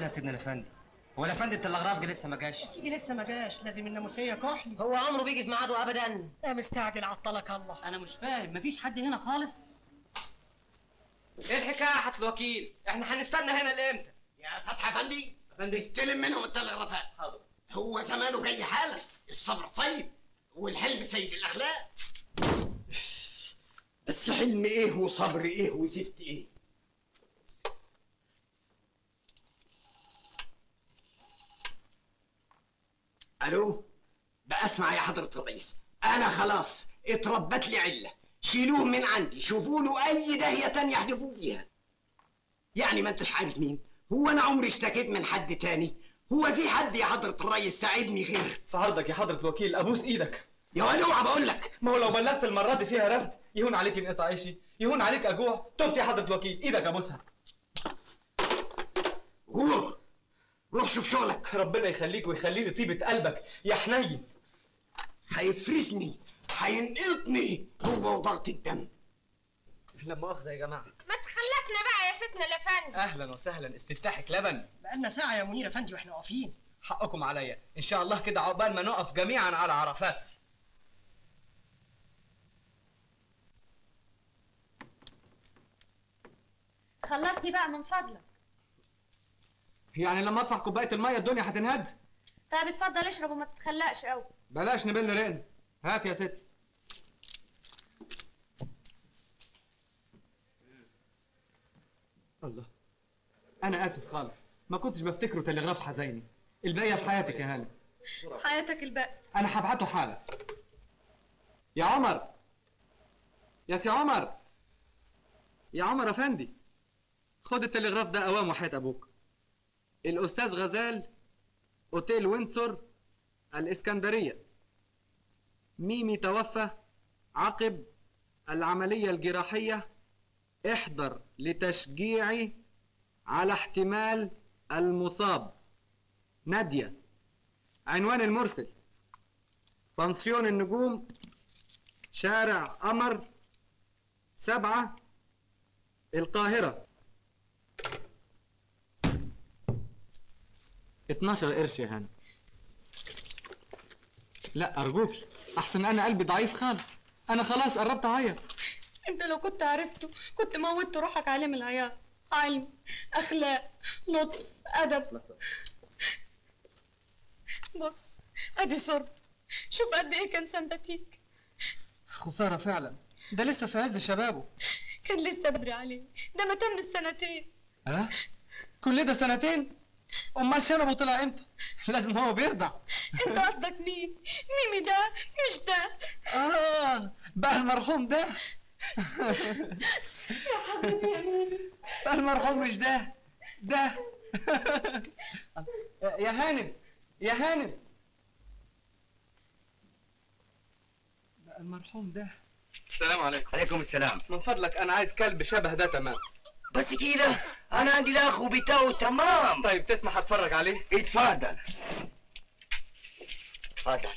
يا سيدنا الافندي هو الافندي التلغراف جه لسه ما جاش تيجي لسه ما جاش لازم الناموسيه كحلي هو عمره بيجي في ميعاده ابدا يا مستعجل عطلك الله انا مش فاهم مفيش حد هنا خالص ايه الحكايه يا حضرة الوكيل احنا هنستنى هنا لامتى يا فتحي افندي افندي استلم منهم التلغرافات حاضر هو زمانه جاي حالا الصبر طيب والحلم سيد الاخلاق بس حلم ايه وصبر ايه وزفت ايه الو بقى اسمع يا حضرة الرئيس انا خلاص اتربت لي عله شيلوه من عندي شوفوا له اي داهيه تانية احذفوه فيها يعني ما انتش عارف مين هو انا عمري اشتكيت من حد تاني هو في حد يا حضرة الرئيس ساعدني غير في عرضك يا حضرة الوكيل ابوس ايدك يا ولد اوعى بقول لك ما هو لو بلغت المره دي فيها رفض يهون عليك انقطع عيشي يهون عليك اجوع تبت يا حضرة الوكيل ايدك ابوسها غور روح شوف شغلك ربنا يخليك ويخلي لي طيبه قلبك يا حنين هيفرزني هينقطني هو وضغط الدم لا مؤاخذه يا جماعه ما تخلصنا بقى يا ستنا الافندي اهلا وسهلا استفتاحك لبن بقالنا ساعه يا منير افندي واحنا واقفين حقكم عليا ان شاء الله كده عقبال ما نقف جميعا على عرفات خلصني بقى من فضلك يعني لما ادفع كوبايه الميه الدنيا هتنهد طيب اتفضل اشرب وما تتخلقش قوي بلاش نبل رقن هات يا ستي الله انا اسف خالص ما كنتش بفتكره تلغراف حزيني الباقيه في حياتك يا هاني حياتك الباقي انا هبعته حالا يا عمر يا سي عمر يا عمر افندي خد التلغراف ده اوام وحياة ابوك الاستاذ غزال اوتيل وينسور الاسكندريه ميمي توفى عقب العمليه الجراحيه احضر لتشجيعي على احتمال المصاب ناديه عنوان المرسل بنسيون النجوم شارع قمر سبعة القاهرة 12 قرش يا هاني لا أرجوك أحسن أنا قلبي ضعيف خالص أنا خلاص قربت أعيط انت لو كنت عرفته كنت موتت روحك عليه من العياط علم اخلاق لطف ادب بص ادي صورته شوف قد ايه كان سمباتيك خسارة فعلا ده لسه في عز شبابه كان لسه بدري عليه ده ما تم السنتين أه؟ كل ده سنتين أمال شنبه طلع إمتى؟ لازم هو بيرضع انت قصدك مين ميمي ده مش ده آه بقى المرحوم ده يا حبيبي يا ميمي بقى المرحوم مش ده ده يا هانم يا هانم بقى المرحوم ده السلام عليكم عليكم السلام من فضلك انا عايز كلب شبه ده تمام بس كده انا عندي الاخ بتاعه تمام طيب تسمح اتفرج عليه اتفضل اتفضل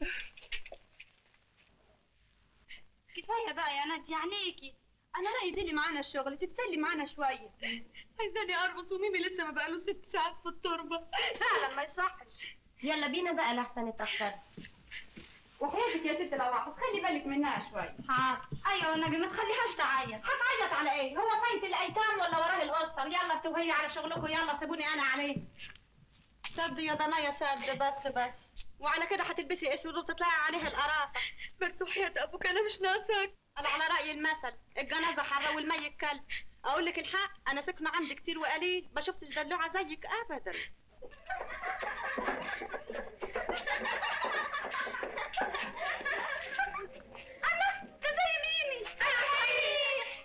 كفايه بقى يا نادي عينيكي انا رايي تيجي معانا الشغل تتسلي معانا شويه عايزاني ارقص وميمي لسه ما بقاله ست ساعات في التربه فعلا ما يصحش يلا بينا بقى لحسن اتاخر وحياتك يا ست العواطف خلي بالك منها شويه حاضر ايوه والنبي ما تخليهاش تعيط هتعيط على ايه هو فايت الايتام ولا وراه الاسر يلا انتوا وهي على شغلكم يلا سيبوني انا عليه سد يا ضنايا سد بس بس وعلى كده هتلبسي اسود وتطلعي عليها القرافه بس وحياة ابوك انا مش ناساك انا على راي المثل الجنازه حره والميت كلب اقول لك الحق انا ساكنه عندي كتير وقليل ما شفتش دلوعه زيك ابدا الله ده زي ميمي صحيح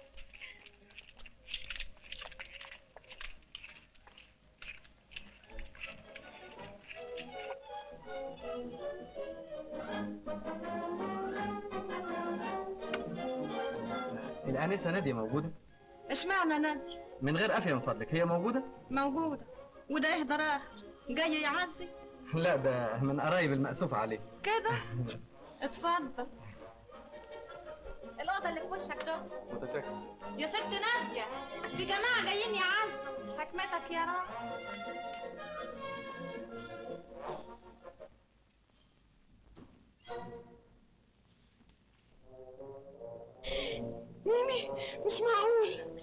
الانسه ناديه موجوده اشمعنى نادي من غير قافيه من فضلك هي موجوده موجوده وده يهدر اخر جاي يعزي لا ده من قرايب المأسوف عليه كده اتفضل الاوضه اللي في وشك دول متشكر يا ست ناديه في جماعه جايين يعزوا حكمتك يا رب ميمي مش معقول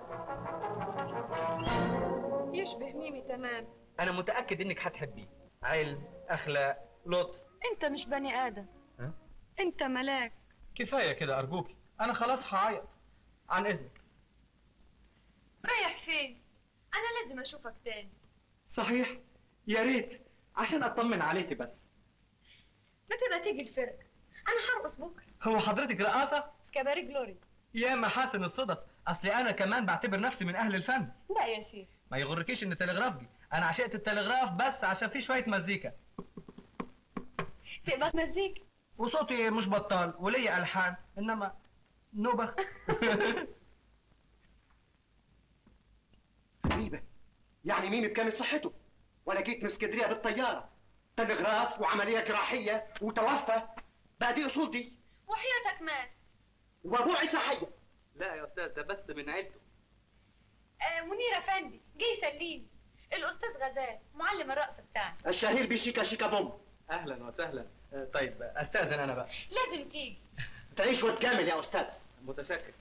يشبه ميمي تمام انا متاكد انك هتحبيه علم اخلاق لطف انت مش بني ادم ها؟ انت ملاك كفايه كده ارجوكي انا خلاص هعيط عن اذنك رايح فين انا لازم اشوفك تاني صحيح يا ريت عشان اطمن عليكي بس ما تبقى تيجي الفرق انا هرقص بكره هو حضرتك رقاصه في كباري جلوري يا محاسن الصدف اصلي انا كمان بعتبر نفسي من اهل الفن لا يا شيخ ما يغركيش ان تلغرافجي انا عشقت التلغراف بس عشان فيه شويه مزيكا تقبض مزيكا وصوتي مش بطال وليا الحان انما نوبخ غريبة يعني ميمي بكامل صحته وانا جيت من اسكندرية بالطيارة تلغراف وعملية جراحية وتوفى بقى دي اصول دي وحياتك مات وابوه عيسى حية لا يا استاذ ده بس من عيلته آه منير افندي جه يسليني الاستاذ غزال معلم الرقص بتاعنا الشهير بشيكا شيكا بوم اهلا وسهلا آه، طيب استاذن انا بقى لازم تيجي تعيش وتكامل يا استاذ متشكر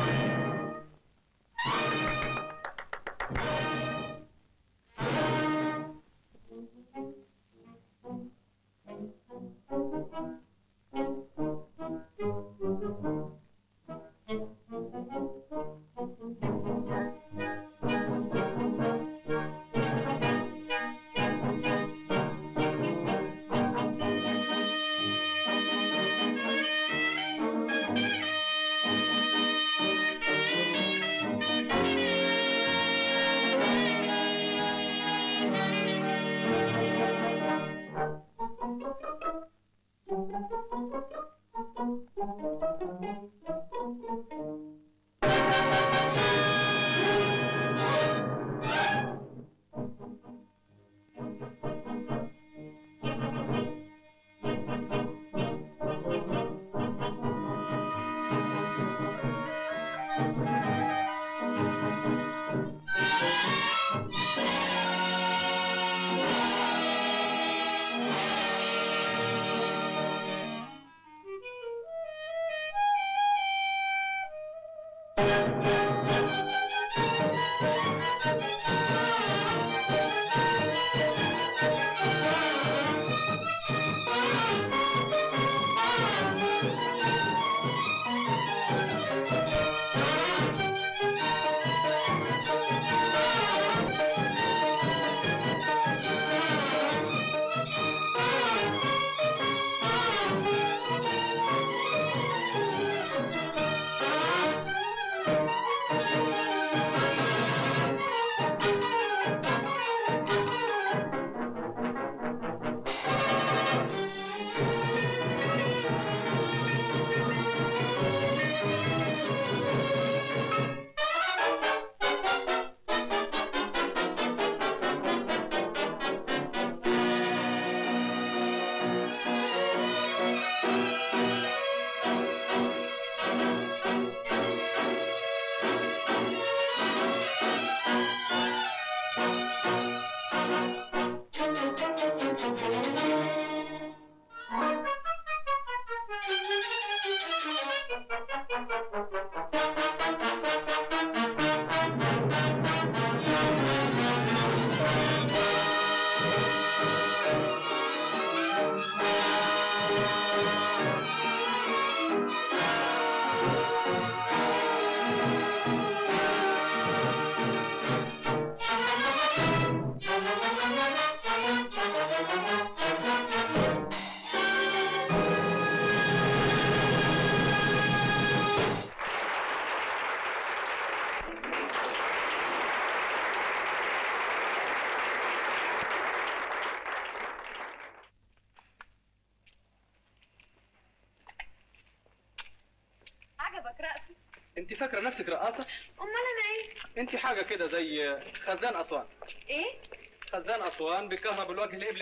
عجبك رقصي انت فاكره نفسك رقاصه امال انا ايه انت حاجه كده زي خزان اسوان ايه خزان اسوان بيكهرب الوجه القبلي بس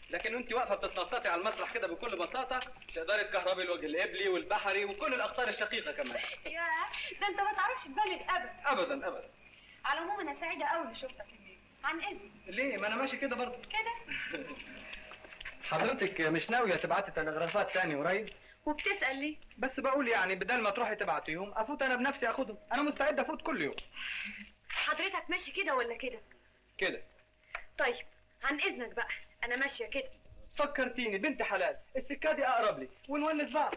لكن انت واقفه بتتنططي على المسرح كده بكل بساطه تقدري تكهربي الوجه القبلي والبحري وكل الاخطار الشقيقه كمان يا ده انت ما تعرفش تبالغ ابدا ابدا ابدا على العموم انا سعيده قوي اني شفتك الليل عن اذن ليه ما انا ماشي كده برضه كده حضرتك مش ناويه تبعتي تلغرافات تاني قريب وبتسال ليه بس بقول يعني بدل ما تروحي تبعتيهم افوت انا بنفسي اخدهم انا مستعد افوت كل يوم حضرتك ماشي كده ولا كده كده طيب عن اذنك بقى انا ماشيه كده فكرتيني بنت حلال السكه دي اقرب لي ونونس بعض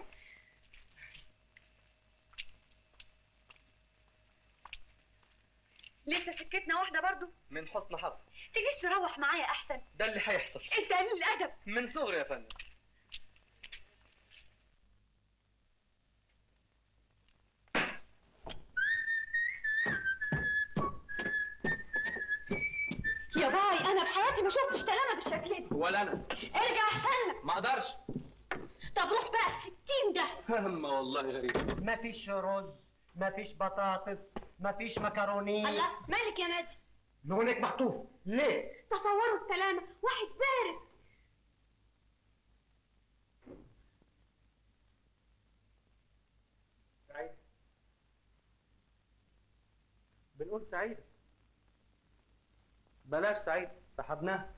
لسه سكتنا واحده برضو من حسن حظ تجيش تروح معايا احسن ده اللي هيحصل انت قليل الادب من صغري يا فندم يا باي انا بحياتي ما شفتش تلامه بالشكل ده ولا انا ارجع احسن لك ما اقدرش طب روح بقى في 60 ده اما والله غريب مفيش رز مفيش بطاطس مفيش مكرونين الله مالك يا نجم لونك مخطوف ليه؟ تصوروا السلامه واحد بارد سعيد بنقول سعيد بلاش سعيد سحبناه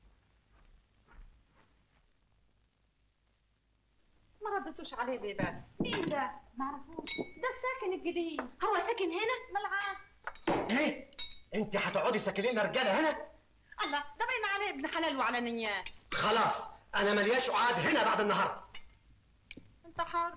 ما ردتوش عليه ليه بس مين ده؟ معرفوش ده الساكن الجديد هو ساكن هنا؟ ملعب ايه؟ انت هتقعدي ساكنين رجاله هنا؟ الله ده باين عليه ابن حلال وعلى نيات خلاص انا ملياش قعاد هنا بعد النهارده انت حر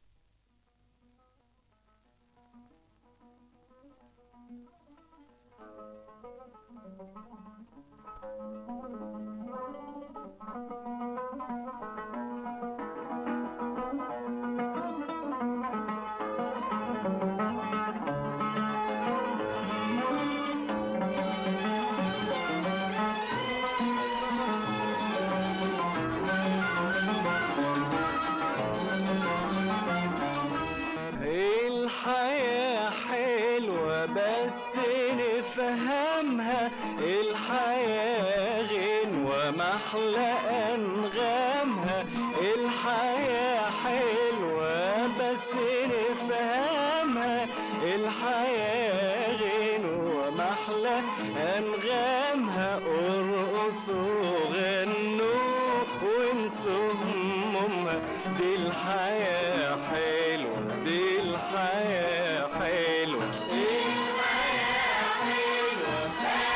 الحياة حلوة بس نفهمها الحياة غنوة محلى أنغامها الحياة حلوة بس نفهمها الحياة غنوة محلى أنغامها ارقصوا غنوا وانسوا همومها دي الحياة حلوة دي الحياة حلوة الحياة حلوة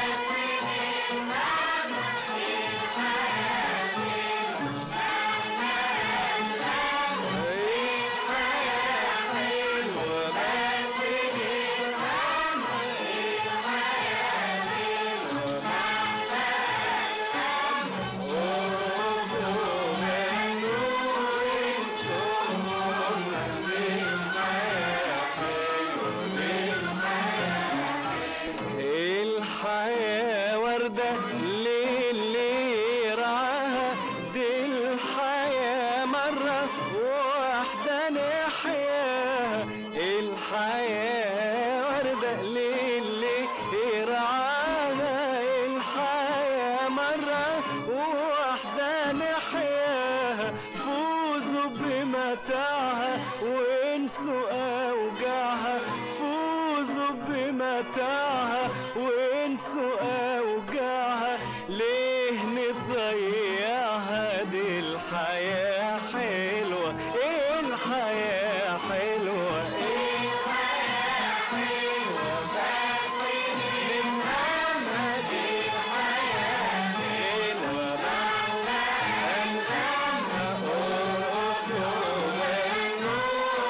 الحياة وردة للي يرعاها دي الحياة مرة واحدة نحياها الحياة وردة للي يرعاها الحياة مرة واحدة نحياها فوزوا بمتاعها وانسوا أوجاعها فوزوا بمتاعها وانسوا أوجاعها ليه نضيعها دي الحياة حلوة ايه الحياة حلوة ايه الحياة حلوة بس نفهمها دي الحياة حلوة محلى أنغامها ارقصوا غنوا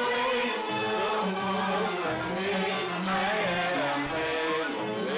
وانسوا دي الحياة حلوة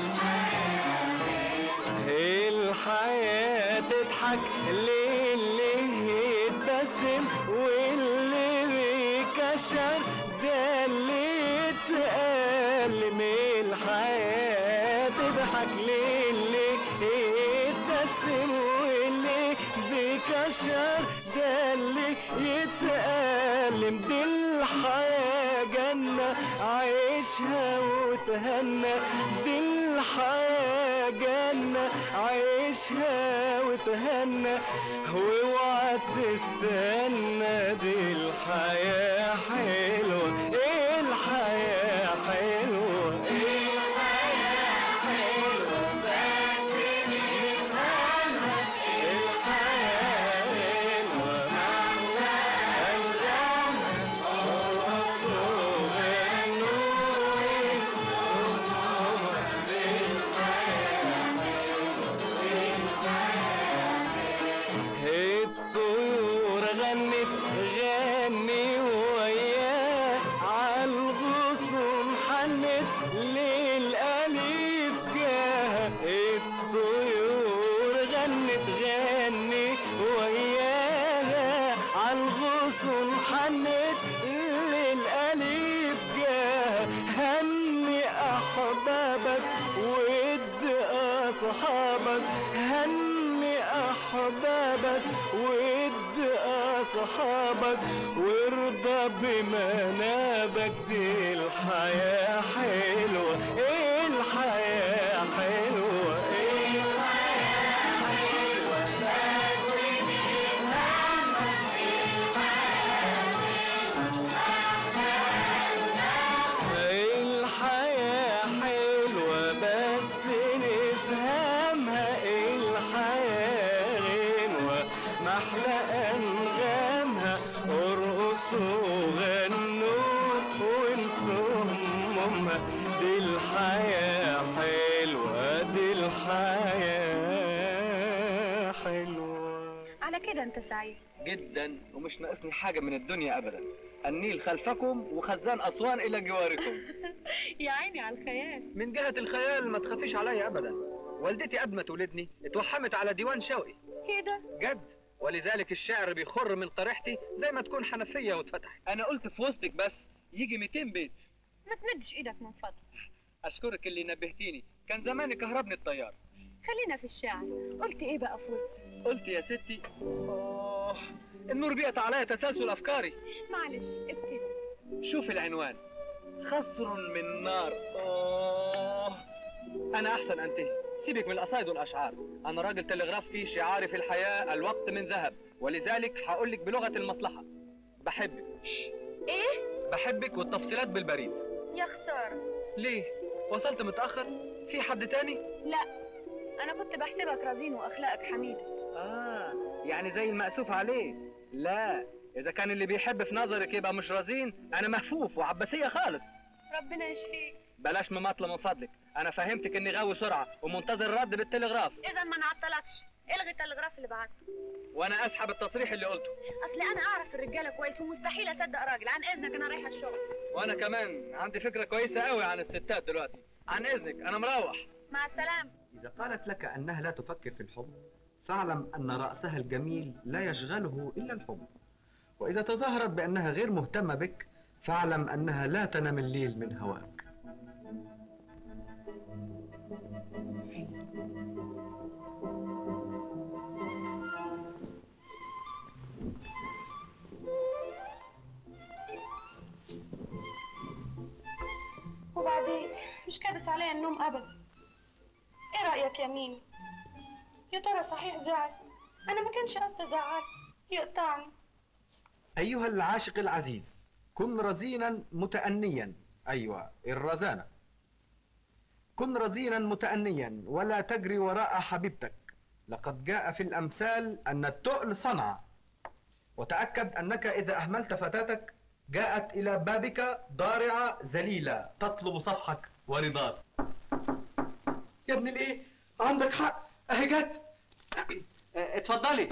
الحياة تضحك للي يتبسم واللي بيكشر ده اللي يتألم الحياة تضحك للي يتبسم واللي بيكشر ده اللي يتألم دي الحياة جنة عيشها وتهنى دي الحياة جنة عيشها وتهنى واوعى تستنى دي الحياة حلوة الحياة حلوة الحياة حلوة بس نفهمها الحياة حلوة معنى أنغامها ورسول النور الطيور غنت غني وياه عالغصون حنت للأليف جاه الطيور غنت غني وياها عالغصون حنت للأليف جاه هني أحبابك ود أصحابك هني أحبابك ود أصحابك وارضى بمنابك دي الحياة حلوة الحياة حلوة الحياة حلوة بس الحياة حلوة بس نفهمها الحياة غنوة محلى أنغامها ارقصوا وغنوا وانسوا همومها دي الحياة حلوة دي الحياة حلوة على كده انت سعيد جدا ومش ناقصني حاجة من الدنيا أبدا النيل خلفكم وخزان أسوان إلى جواركم يا عيني على الخيال من جهة الخيال ما تخافيش عليا أبدا والدتي قبل ما تولدني اتوحمت على ديوان شوقي كده جد ولذلك الشعر بيخر من قريحتي زي ما تكون حنفية واتفتحت أنا قلت في وسطك بس يجي 200 بيت ما تمدش ايدك من فضلك أشكرك اللي نبهتيني كان زماني كهربني الطيار خلينا في الشعر قلت ايه بقى في وسط قلت يا ستي آه النور بيقطع عليا تسلسل أفكاري معلش ابتدي شوف العنوان خصر من نار آه أنا أحسن أنتهي سيبك من القصايد والأشعار أنا راجل تلغرافي شعاري في الحياة الوقت من ذهب ولذلك هقول لك بلغة المصلحة بحبك ايه بحبك والتفصيلات بالبريد يا خساره ليه؟ وصلت متأخر؟ في حد تاني؟ لا انا كنت بحسبك رزين واخلاقك حميده آه يعني زي المأسوف عليه لا إذا كان اللي بيحب في نظرك يبقى مش رزين أنا مهفوف وعباسية خالص ربنا يشفيك بلاش مماطلة من فضلك أنا فهمتك إني غاوي سرعة ومنتظر الرد بالتلغراف اذا ما نعطلكش الغي التلغراف اللي بعته وأنا أسحب التصريح اللي قلته اصل انا اعرف الرجاله كويس ومستحيل اصدق راجل عن اذنك انا رايحه الشغل وأنا كمان عندي فكرة كويسة قوي عن الستات دلوقتي عن إذنك أنا مروح مع السلامه إذا قالت لك أنها لا تفكر في الحب فاعلم أن رأسها الجميل لا يشغله إلا الحب وإذا تظاهرت بأنها غير مهتمة بك فاعلم أنها لا تنام الليل من هواك وبعدين مش كابس عليا النوم ابدا ايه رايك يا ميمي يا ترى صحيح زعل انا ما كانش قصدي ازعل يقطعني أيها العاشق العزيز كن رزينا متأنيا أيوة الرزانة كن رزينا متأنيا ولا تجري وراء حبيبتك لقد جاء في الأمثال أن التؤل صنع وتأكد أنك إذا أهملت فتاتك جاءت إلى بابك ضارعة ذليلة تطلب صفحك ورضاك يا ابن الايه عندك حق اهي جت اتفضلي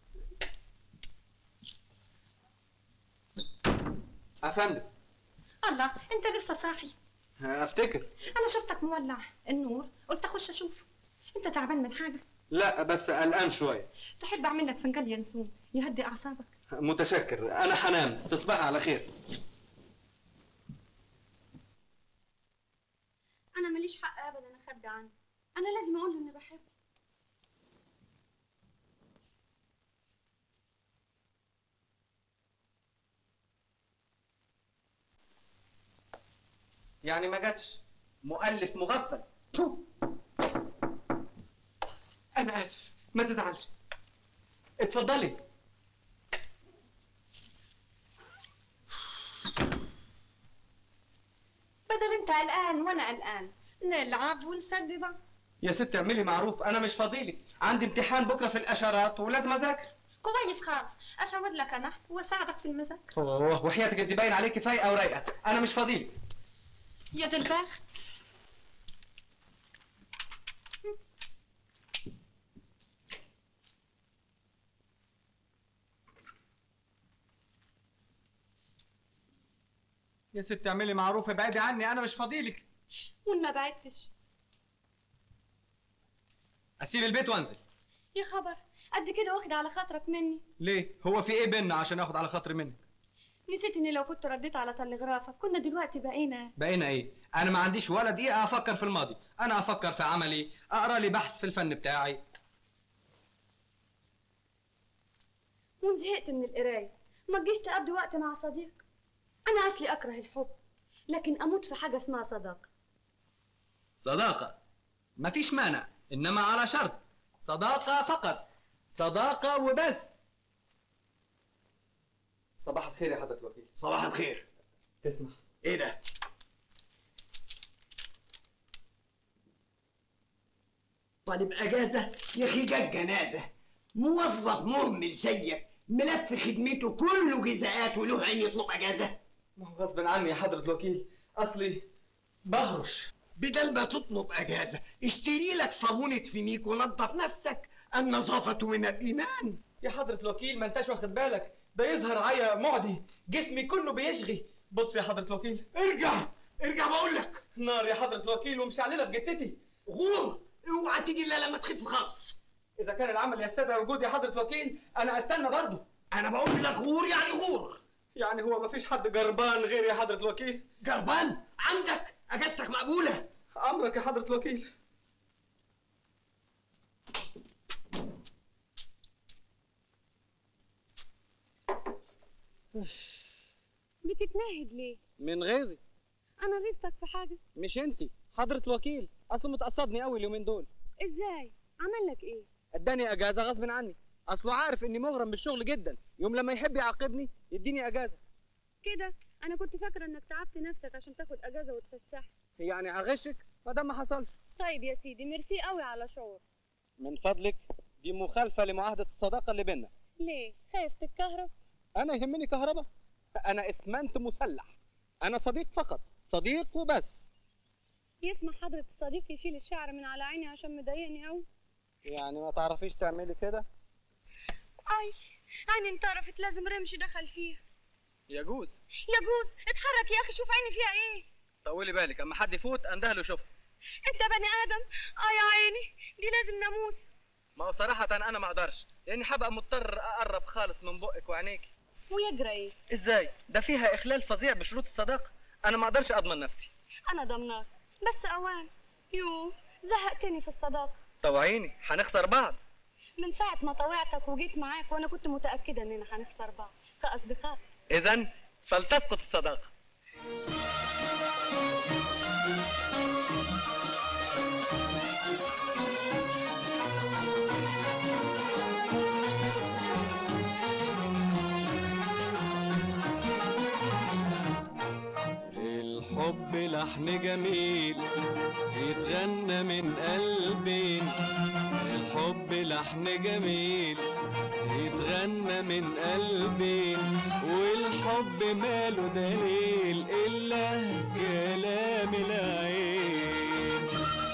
افندم الله انت لسه صاحي افتكر انا شفتك مولع النور قلت اخش اشوف انت تعبان من حاجه لا بس قلقان شويه تحب اعمل لك فنجان ينسون يهدي اعصابك متشكر انا هنام تصبح على خير انا ماليش حق ابدا اخبي عنه انا لازم اقول له اني بحبه يعني ما جاتش مؤلف مغفل انا اسف ما تزعلش اتفضلي بدل انت قلقان وانا قلقان نلعب ونسلي بعض يا ست اعملي معروف انا مش فاضيلك عندي امتحان بكره في الاشارات ولازم اذاكر كويس خالص اشاور لك انا واساعدك في المذاكره اوه وحياتك انت باين عليكي فايقه ورايقه انا مش فاضيلك يا دي البخت يا ست اعملي معروف ابعدي عني انا مش فاضيلك وان ما بعدتش اسيب البيت وانزل يا خبر قد كده واخد على خاطرك مني ليه هو في ايه بينا عشان اخد على خاطري منك نسيت اني لو كنت رديت على تلغرافك كنا دلوقتي بقينا بقينا ايه انا ما عنديش ولا دقيقه افكر في الماضي انا افكر في عملي اقرا لي بحث في الفن بتاعي وزهقت من القرايه ما تجيش تقضي وقت مع صديق انا اصلي اكره الحب لكن اموت في حاجه اسمها صداقه صداقه مفيش مانع انما على شرط صداقه فقط صداقه وبس صباح الخير يا حضره الوكيل صباح الخير تسمح ايه ده طالب اجازه يا اخي جت جنازه موظف مهمل زيك ملف خدمته كله جزاءات وله عين يطلب اجازه ما هو غصب عني يا حضره الوكيل اصلي بهرش بدل ما تطلب اجازه اشتري لك صابونه فينيك ونظف نفسك النظافه من الايمان يا حضره الوكيل ما انتش واخد بالك ده يظهر عيا معدي جسمي كله بيشغي بص يا حضره الوكيل ارجع ارجع بقول لك نار يا حضره الوكيل ومشعلله في جتتي غور اوعى تيجي الا لما تخف خالص اذا كان العمل يستدعي وجودي يا حضره الوكيل انا استنى برضه انا بقول لك غور يعني غور يعني هو ما فيش حد جربان غير يا حضره الوكيل جربان عندك اجازتك مقبوله امرك يا حضره الوكيل بتتنهد ليه من غيظي انا غيظتك في حاجه مش انت حضره الوكيل اصله متقصدني قوي اليومين دول ازاي عمل لك ايه اداني اجازه غصب عني اصله عارف اني مغرم بالشغل جدا يوم لما يحب يعاقبني يديني اجازه كده انا كنت فاكره انك تعبت نفسك عشان تاخد اجازه وتفسح يعني هغشك ما دام ما حصلش طيب يا سيدي ميرسي قوي على شعور من فضلك دي مخالفه لمعاهده الصداقه اللي بينا ليه خايف تتكهرب انا يهمني كهرباء انا اسمنت مسلح انا صديق فقط صديق وبس يسمح حضره الصديق يشيل الشعر من على عيني عشان مضايقني قوي يعني ما تعرفيش تعملي كده اي عيني انطرفت لازم رمش دخل فيها يجوز يجوز اتحرك يا اخي شوف عيني فيها ايه طولي بالك اما حد يفوت اندهله يشوفها انت بني ادم اه يا عيني دي لازم ناموس ما هو صراحه انا ما اقدرش لاني هبقى مضطر اقرب خالص من بقك وعينيك ويجرى ايه ازاي ده فيها اخلال فظيع بشروط الصداقه انا ما اقدرش اضمن نفسي انا ضمناك بس اوان يو زهقتني في الصداقه طوعيني هنخسر بعض من ساعه ما طوعتك وجيت معاك وانا كنت متاكده اننا هنخسر بعض كاصدقاء اذا فلتسقط الصداقه الحب لحن جميل يتغنى من قلبين الحب لحن جميل يتغنى من قلبين والحب ماله دليل إلا كلام العين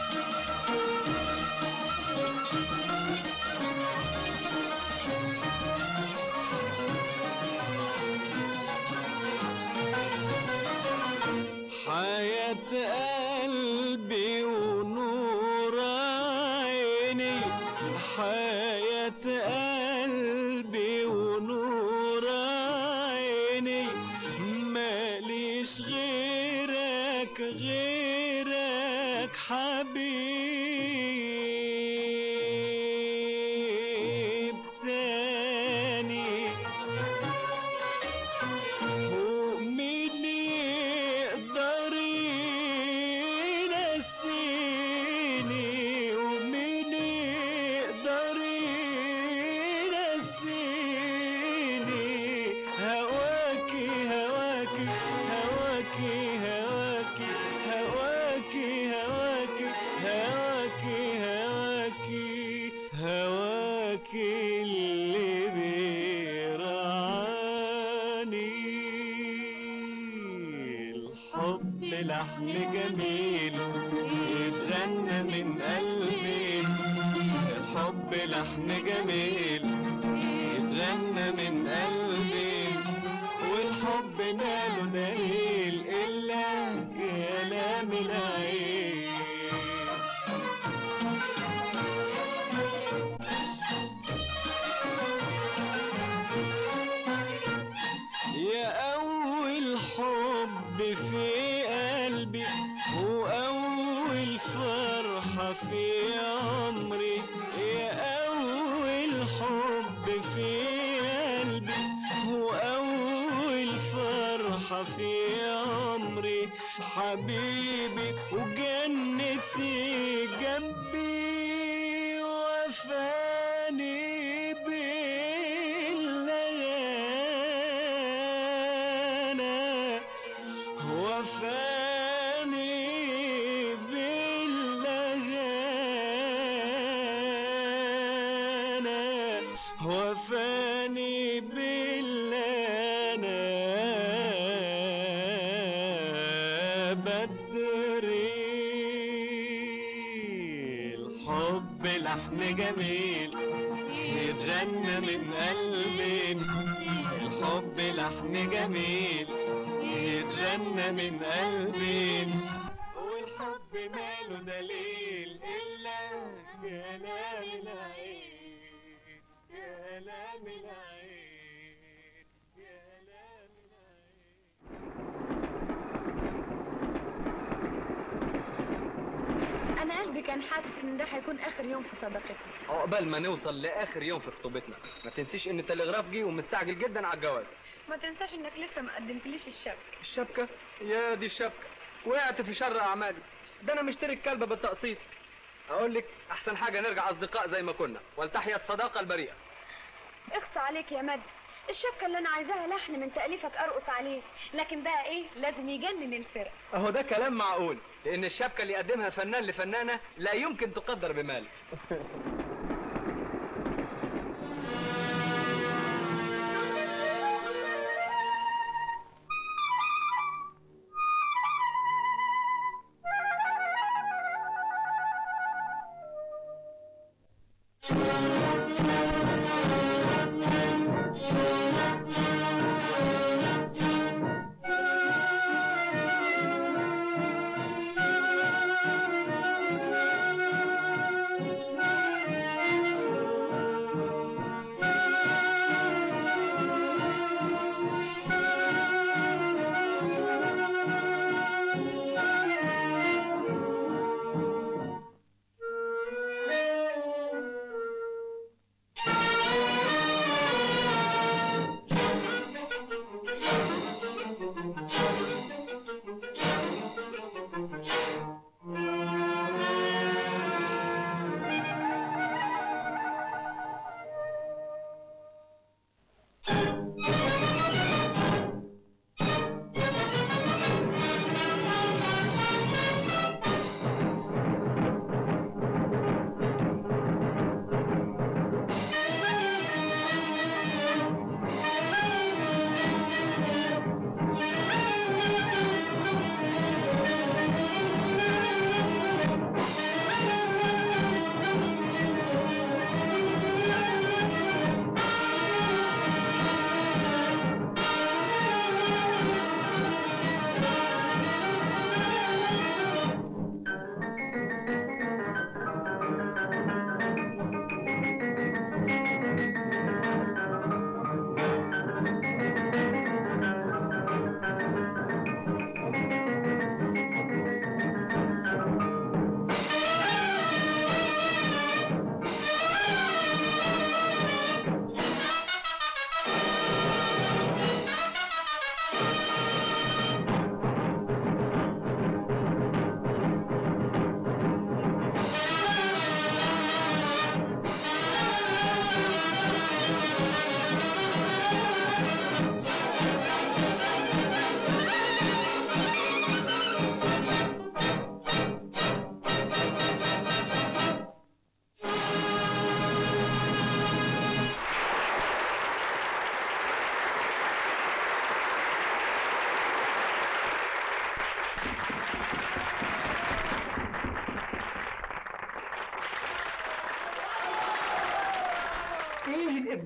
حياة قلبي ونور عيني حياة قلبي ونور عيني ماليش غيرك غيرك حبيب تاني ومين يقدر ينسيني ومين يقدر الحب لحن جميل يتغنى من قلبي الحب لحن جميل يتغنى من قلبي والحب ماله دليل إلا كلام العين يا أول حب في قلبي وأول فرحة في عمري يا أول حب في قلبي وأول فرحة في عمري حبيبي وجنتي جنبي وفاني بالغنى وفاني بالغنى وفاني بالغنى بدري الحب لحن جميل يتغنى من قلبي الحب لحن جميل يتغنى من قلبي والحب ماله دليل إلا كلام العين كلام العين كلام العين انا قلبي كان حاسس ان ده هيكون اخر يوم في صداقتنا عقبال ما نوصل لاخر يوم في خطوبتنا ما تنسيش ان التلغراف جه ومستعجل جدا على الجواز ما تنساش انك لسه ما قدمتليش الشبكه الشبكه يا دي الشبكه وقعت في شر اعمالي ده انا مشتري الكلبه بالتقسيط اقول لك احسن حاجه نرجع اصدقاء زي ما كنا ولتحيا الصداقه البريئه اخصى عليك يا مد الشبكه اللي انا عايزاها لحن من تاليفك ارقص عليه لكن بقى ايه لازم يجنن الفرق اهو ده كلام معقول لان الشبكه اللي يقدمها فنان لفنانه لا يمكن تقدر بمال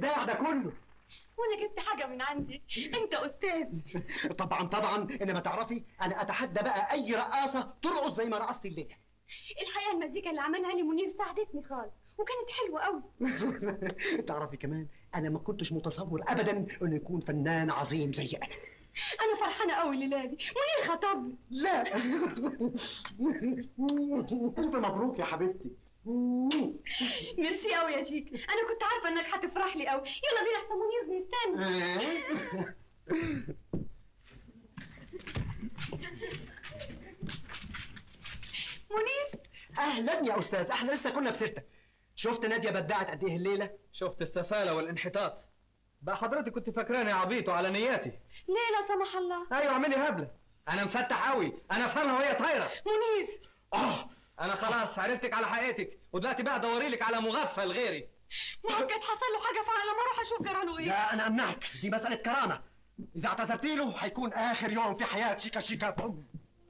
الابداع ده كله وانا جبت حاجه من عندي انت استاذ طبعا طبعا انما تعرفي انا اتحدى بقى اي رقاصه ترقص زي ما رقصت الليله الحقيقه المزيكا اللي عملها لي منير ساعدتني خالص وكانت حلوه قوي تعرفي كمان انا ما كنتش متصور ابدا انه يكون فنان عظيم زي انا انا فرحانه قوي الليله دي منير خطبني لا الف مبروك يا حبيبتي ميرسي قوي يا شيك انا كنت عارفه انك هتفرح لي قوي يلا بينا احسن منير بيستنى منير اهلا يا استاذ احنا لسه كنا بسيرتك شفت ناديه بدعت قد ايه الليله شفت السفالة والانحطاط بقى حضرتك كنت فاكراني عبيط وعلى نياتي ليه لا سمح الله ايوه اعملي هبلة انا مفتح قوي انا افهمها وهي طايرة منير اه انا خلاص عرفتك على حقيقتك ودلوقتي بقى دوري لك على مغفل غيري مؤكد حصل له حاجه فعلا لما اروح اشوف جراله ايه لا انا امنعك دي مساله كرامه اذا اعتذرت له هيكون اخر يوم في حياه شيكا شيكا بوم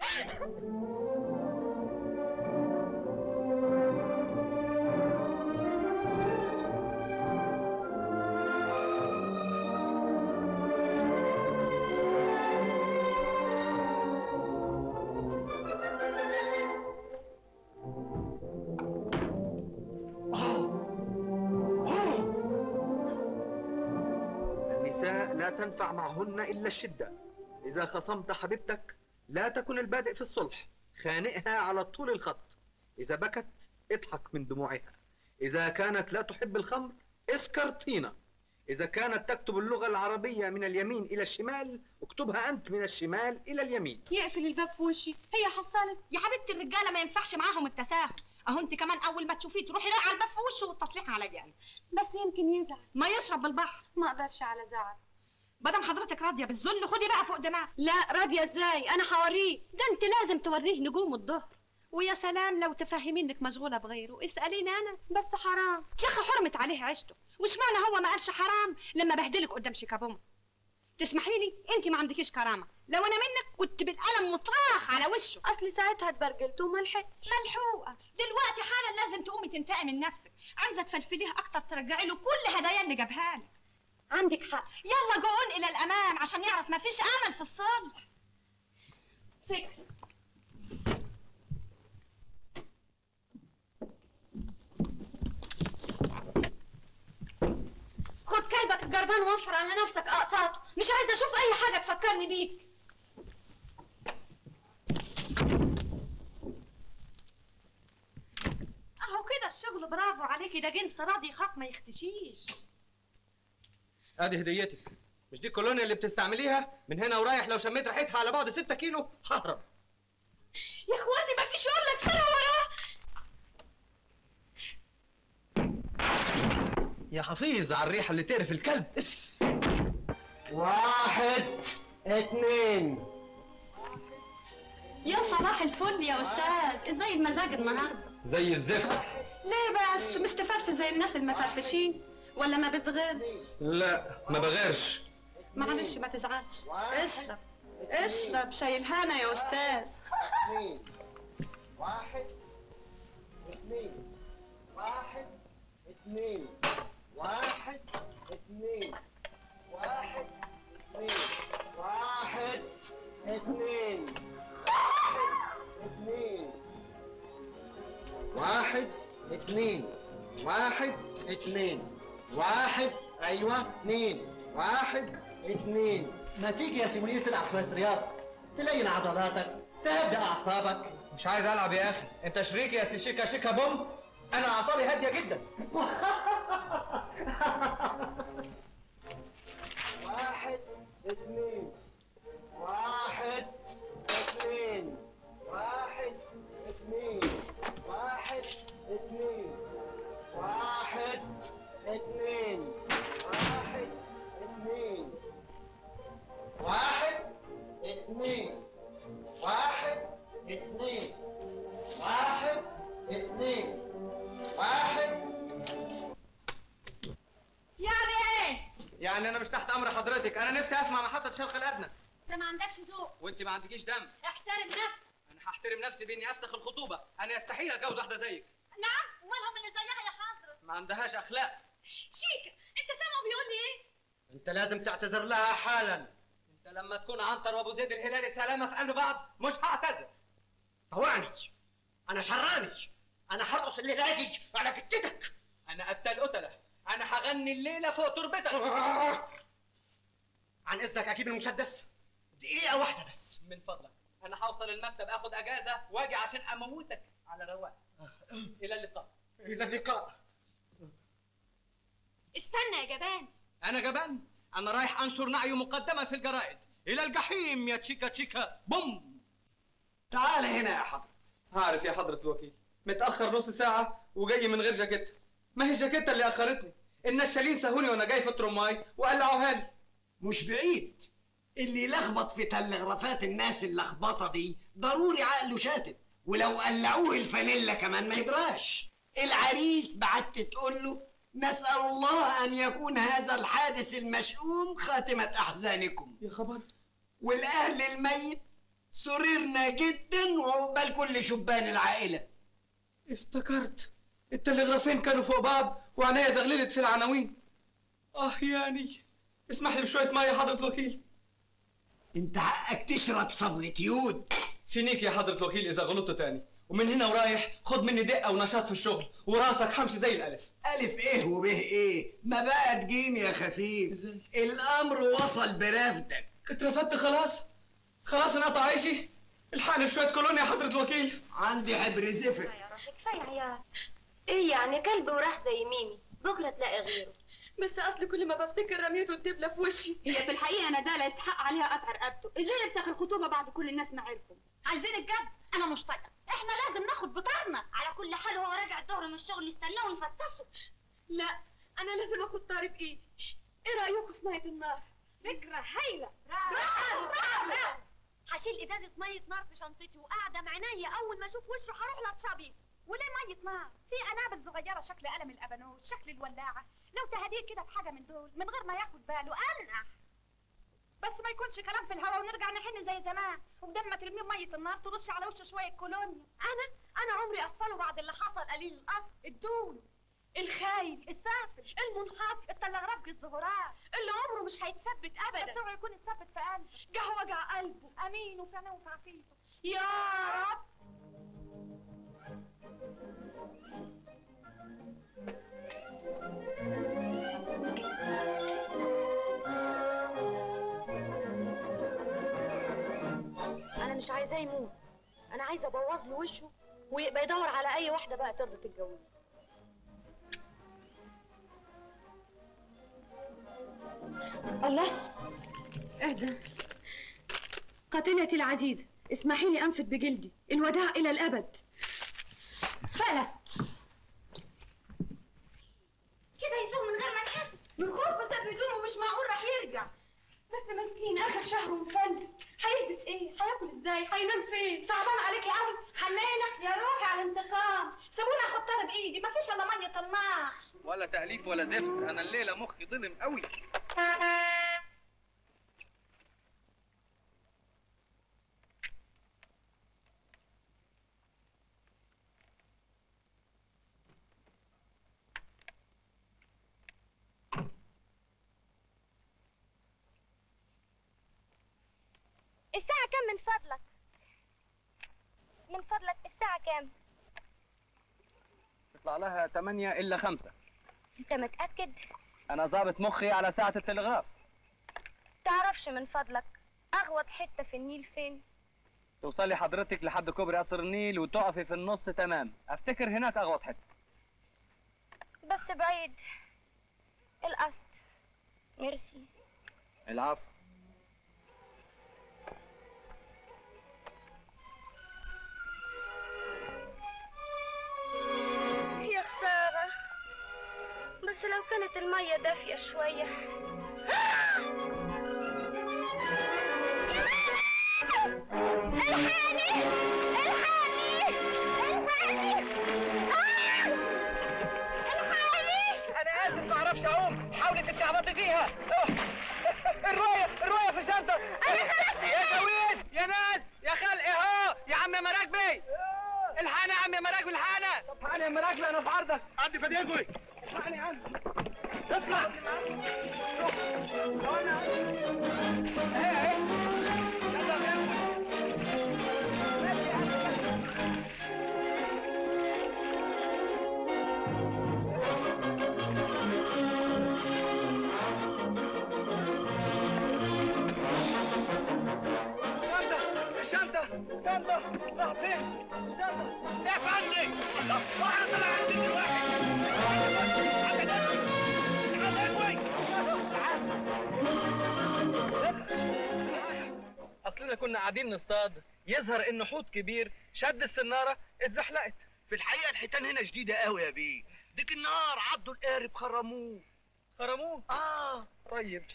النساء لا تنفع معهن إلا الشدة إذا خصمت حبيبتك لا تكن البادئ في الصلح خانئها على طول الخط إذا بكت اضحك من دموعها إذا كانت لا تحب الخمر اسكر طينة إذا كانت تكتب اللغة العربية من اليمين إلى الشمال اكتبها أنت من الشمال إلى اليمين يقفل الباب في وشي هي حصلت يا حبيبتي الرجاله ما ينفعش معاهم التساهل اهو انت كمان اول ما تشوفيه تروحي رايحه على الباب في وشه والتصليح عليا انا بس يمكن يزعل ما يشرب بالبحر ما اقدرش على زعل مادام حضرتك راضيه بالذل خدي بقى فوق دماغك لا راضيه ازاي انا هوريه ده انت لازم توريه نجوم الظهر ويا سلام لو تفهمي انك مشغوله بغيره اساليني انا بس حرام يا اخي حرمت عليه عيشته وش معنى هو ما قالش حرام لما بهدلك قدام شيكابوما تسمحي لي انت ما عندكيش كرامه لو انا منك كنت بالقلم مطراح على وشه اصلي ساعتها اتبرجلت وما لحقتش ملحوقه دلوقتي حالا لازم تقومي تنتقمي من نفسك عايزه تفلفليه اكتر ترجعي له كل هدايا اللي جابها لك عندك حق يلا جون الى الامام عشان يعرف ما فيش امل في الصلح فكر خد كلبك الجربان ووفر على نفسك اقساطه مش عايزه اشوف اي حاجه تفكرني بيك اهو كده الشغل برافو عليكي ده جنس راضي يخاف ما يختشيش ادي هديتك مش دي الكولونيا اللي بتستعمليها من هنا ورايح لو شميت ريحتها على بعد 6 كيلو ههرب يا اخواتي ما فيش ولا كفايه وراه يا حفيظ على الريحه اللي تعرف الكلب واحد اتنين يا صباح الفل يا استاذ ازاي المزاج النهارده زي الزفت ليه بس مش تفرفش زي الناس المفرفشين ولا ما بتغيرش لا ما بغيرش معلش ما تزعلش اشرب اشرب شاي الهنا يا استاذ اثنين واحد اثنين واحد اثنين واحد اثنين واحد اثنين واحد اثنين واحد اثنين واحد اثنين واحد ايوه اثنين واحد اثنين ما تيجي يا سيمونير تلعب شويه رياضه تلين عضلاتك تهدى اعصابك مش عايز العب يا اخي انت شريكي يا سي شيكا شيكا بوم انا اعصابي هاديه جدا واحد اثنين واحد اثنين واحد اثنين واحد اثنين واحد اثنين واحد اثنين واحد اثنين واحد اثنين واحد اثنين واحد يعني ايه يعني انا مش تحت امر حضرتك انا نفسي اسمع محطه شرق الادنى انت ما عندكش ذوق وانت ما عندكيش دم احترم نفسك انا هحترم نفسي باني افسخ الخطوبه انا يستحيل اتجوز واحده زيك نعم ومالهم اللي زيها يا حضرة ما عندهاش اخلاق شيكا انت سامع بيقول لي ايه انت لازم تعتذر لها حالا انت لما تكون عنتر وابو زيد الهلالي سلامه في قلب بعض مش هعتذر فواني انا شراني انا هرقص الليله دي على جدتك انا قتل قتله انا هغني الليله فوق تربتك عن اذنك اجيب المسدس دقيقه واحده بس من فضلك انا هوصل المكتب اخد اجازه واجي عشان اموتك على رواق الى اللقاء الى اللقاء استنى يا جبان انا جبان انا رايح انشر نعي مقدما في الجرائد الى الجحيم يا تشيكا تشيكا بوم تعال هنا يا حضرة عارف يا حضرة الوكيل متأخر نص ساعة وجاي من غير جاكيتة ما هي الجاكيتة اللي أخرتني النشالين سهوني وأنا جاي في الترماي وقلعوها لي مش بعيد اللي يلخبط في تلغرافات الناس اللخبطه دي ضروري عقله شاتت ولو قلعوه الفانيلا كمان ما يدراش العريس بعت تقول له نسأل الله أن يكون هذا الحادث المشؤوم خاتمة أحزانكم يا خبر والأهل الميت سررنا جدا وعقبال كل شبان العائلة افتكرت التلغرافين كانوا فوق بعض وعناية زغللت في العناوين اه يعني اسمح لي بشوية مية يا حضرة الوكيل انت حقك تشرب صبغة يود فينيك يا حضرة الوكيل إذا غلطت تاني ومن هنا ورايح خد مني دقة ونشاط في الشغل وراسك حمشي زي الألف ألف إيه وبه إيه ما بقى تجيني يا خفيف إزاي؟ الأمر وصل برفدك اترفدت خلاص خلاص انقطع عيشي الحقني بشوية كولونيا يا حضرة الوكيل عندي حبر زفر يا روحي كفايه عيال ايه يعني كلب وراح زي ميمي بكره تلاقي غيره بس اصل كل ما بفتكر رميته الدبله في وشي هي في الحقيقه ندالة يستحق عليها قطع رقبته ازاي نفسخ الخطوبه بعد كل الناس ما عرفوا عايزين الجد انا مش طايقه احنا لازم ناخد بطارنا على كل حال هو راجع الظهر من الشغل نستناه ونفسسه لا انا لازم اخد طاري بايدي ايه رايكم في ميه النار فكره هايله برافو برافو هشيل ازازه ميه نار في شنطتي وقاعده مع عينيا اول ما اشوف وشه هروح لطشها بيه وليه ميه نار في قنابل صغيره شكل قلم الابانوس شكل الولاعه لو تهديه كده بحاجه من دول من غير ما ياخد باله انقح بس ما يكونش كلام في الهوا ونرجع نحن زي زمان وبدل ما ترميه ميه النار ترش على وشه شويه كولونيا انا انا عمري اطفاله بعد اللي حصل قليل الاصل الدول الخايل السافل المنحط التلغراف الزهرات اللي عمره مش هيتثبت بس ابدا اوعى يكون اتثبت في قلبه جه وجع قلبه امين وفي عينيه وفي عافيته يا رب انا مش عايزاه يموت انا عايزه ابوظ له وشه ويبقى يدور على اي واحده بقى ترضى تتجوزه الله اهدى قاتلتي العزيزة اسمحي لي أنفد بجلدي الوداع إلى الأبد فلت كده يسوق من غير ما نحس من خوف بسبب هدومه مش معقول راح يرجع بس مسكين آخر شهر ومفلس هيلبس إيه؟ هياكل إزاي؟ هينام فين؟ صعبان عليكي قوي حنانة يا روحي على انتقام سيبوني آخد طرب إيدي مفيش إلا مية النار ولا تأليف ولا زفت أنا الليلة مخي ظلم قوي الساعة كام من فضلك؟ من فضلك الساعة كام؟ تطلع لها 8 إلا 5 انت متأكد؟ أنا ظابط مخي على ساعة التلغراف تعرفش من فضلك أغوط حتة في النيل فين؟ توصلي حضرتك لحد كوبري قصر النيل وتقفي في النص تمام أفتكر هناك أغوط حتة بس بعيد القصد ميرسي العفو يا خسارة بس لو كانت المية دافية شوية الحقني الحقني الحقني آه! الحقني أنا آسف ما أعرفش أعوم حاولي تتشعبطي فيها الرواية الرواية في الشنطة أنا خلاص يا سويس يا ناس يا خلق اهو يا عم مراكبي الحقنا يا عم مراكبي الحقنا الحقنا يا مراكبي انا في عرضك عندي فديكوي الحقني يا عم اطلع الشنطة الشنطة الشنطة راح فين؟ الشنطة يا فندم واحد طلع عندي دلوقتي اصلنا كنا قاعدين نصطاد يظهر انه حوت كبير شد السناره اتزحلقت في الحقيقه الحيتان هنا شديده قوي يا بيه ديك النهار عضوا القارب خرموه خرموه اه طيب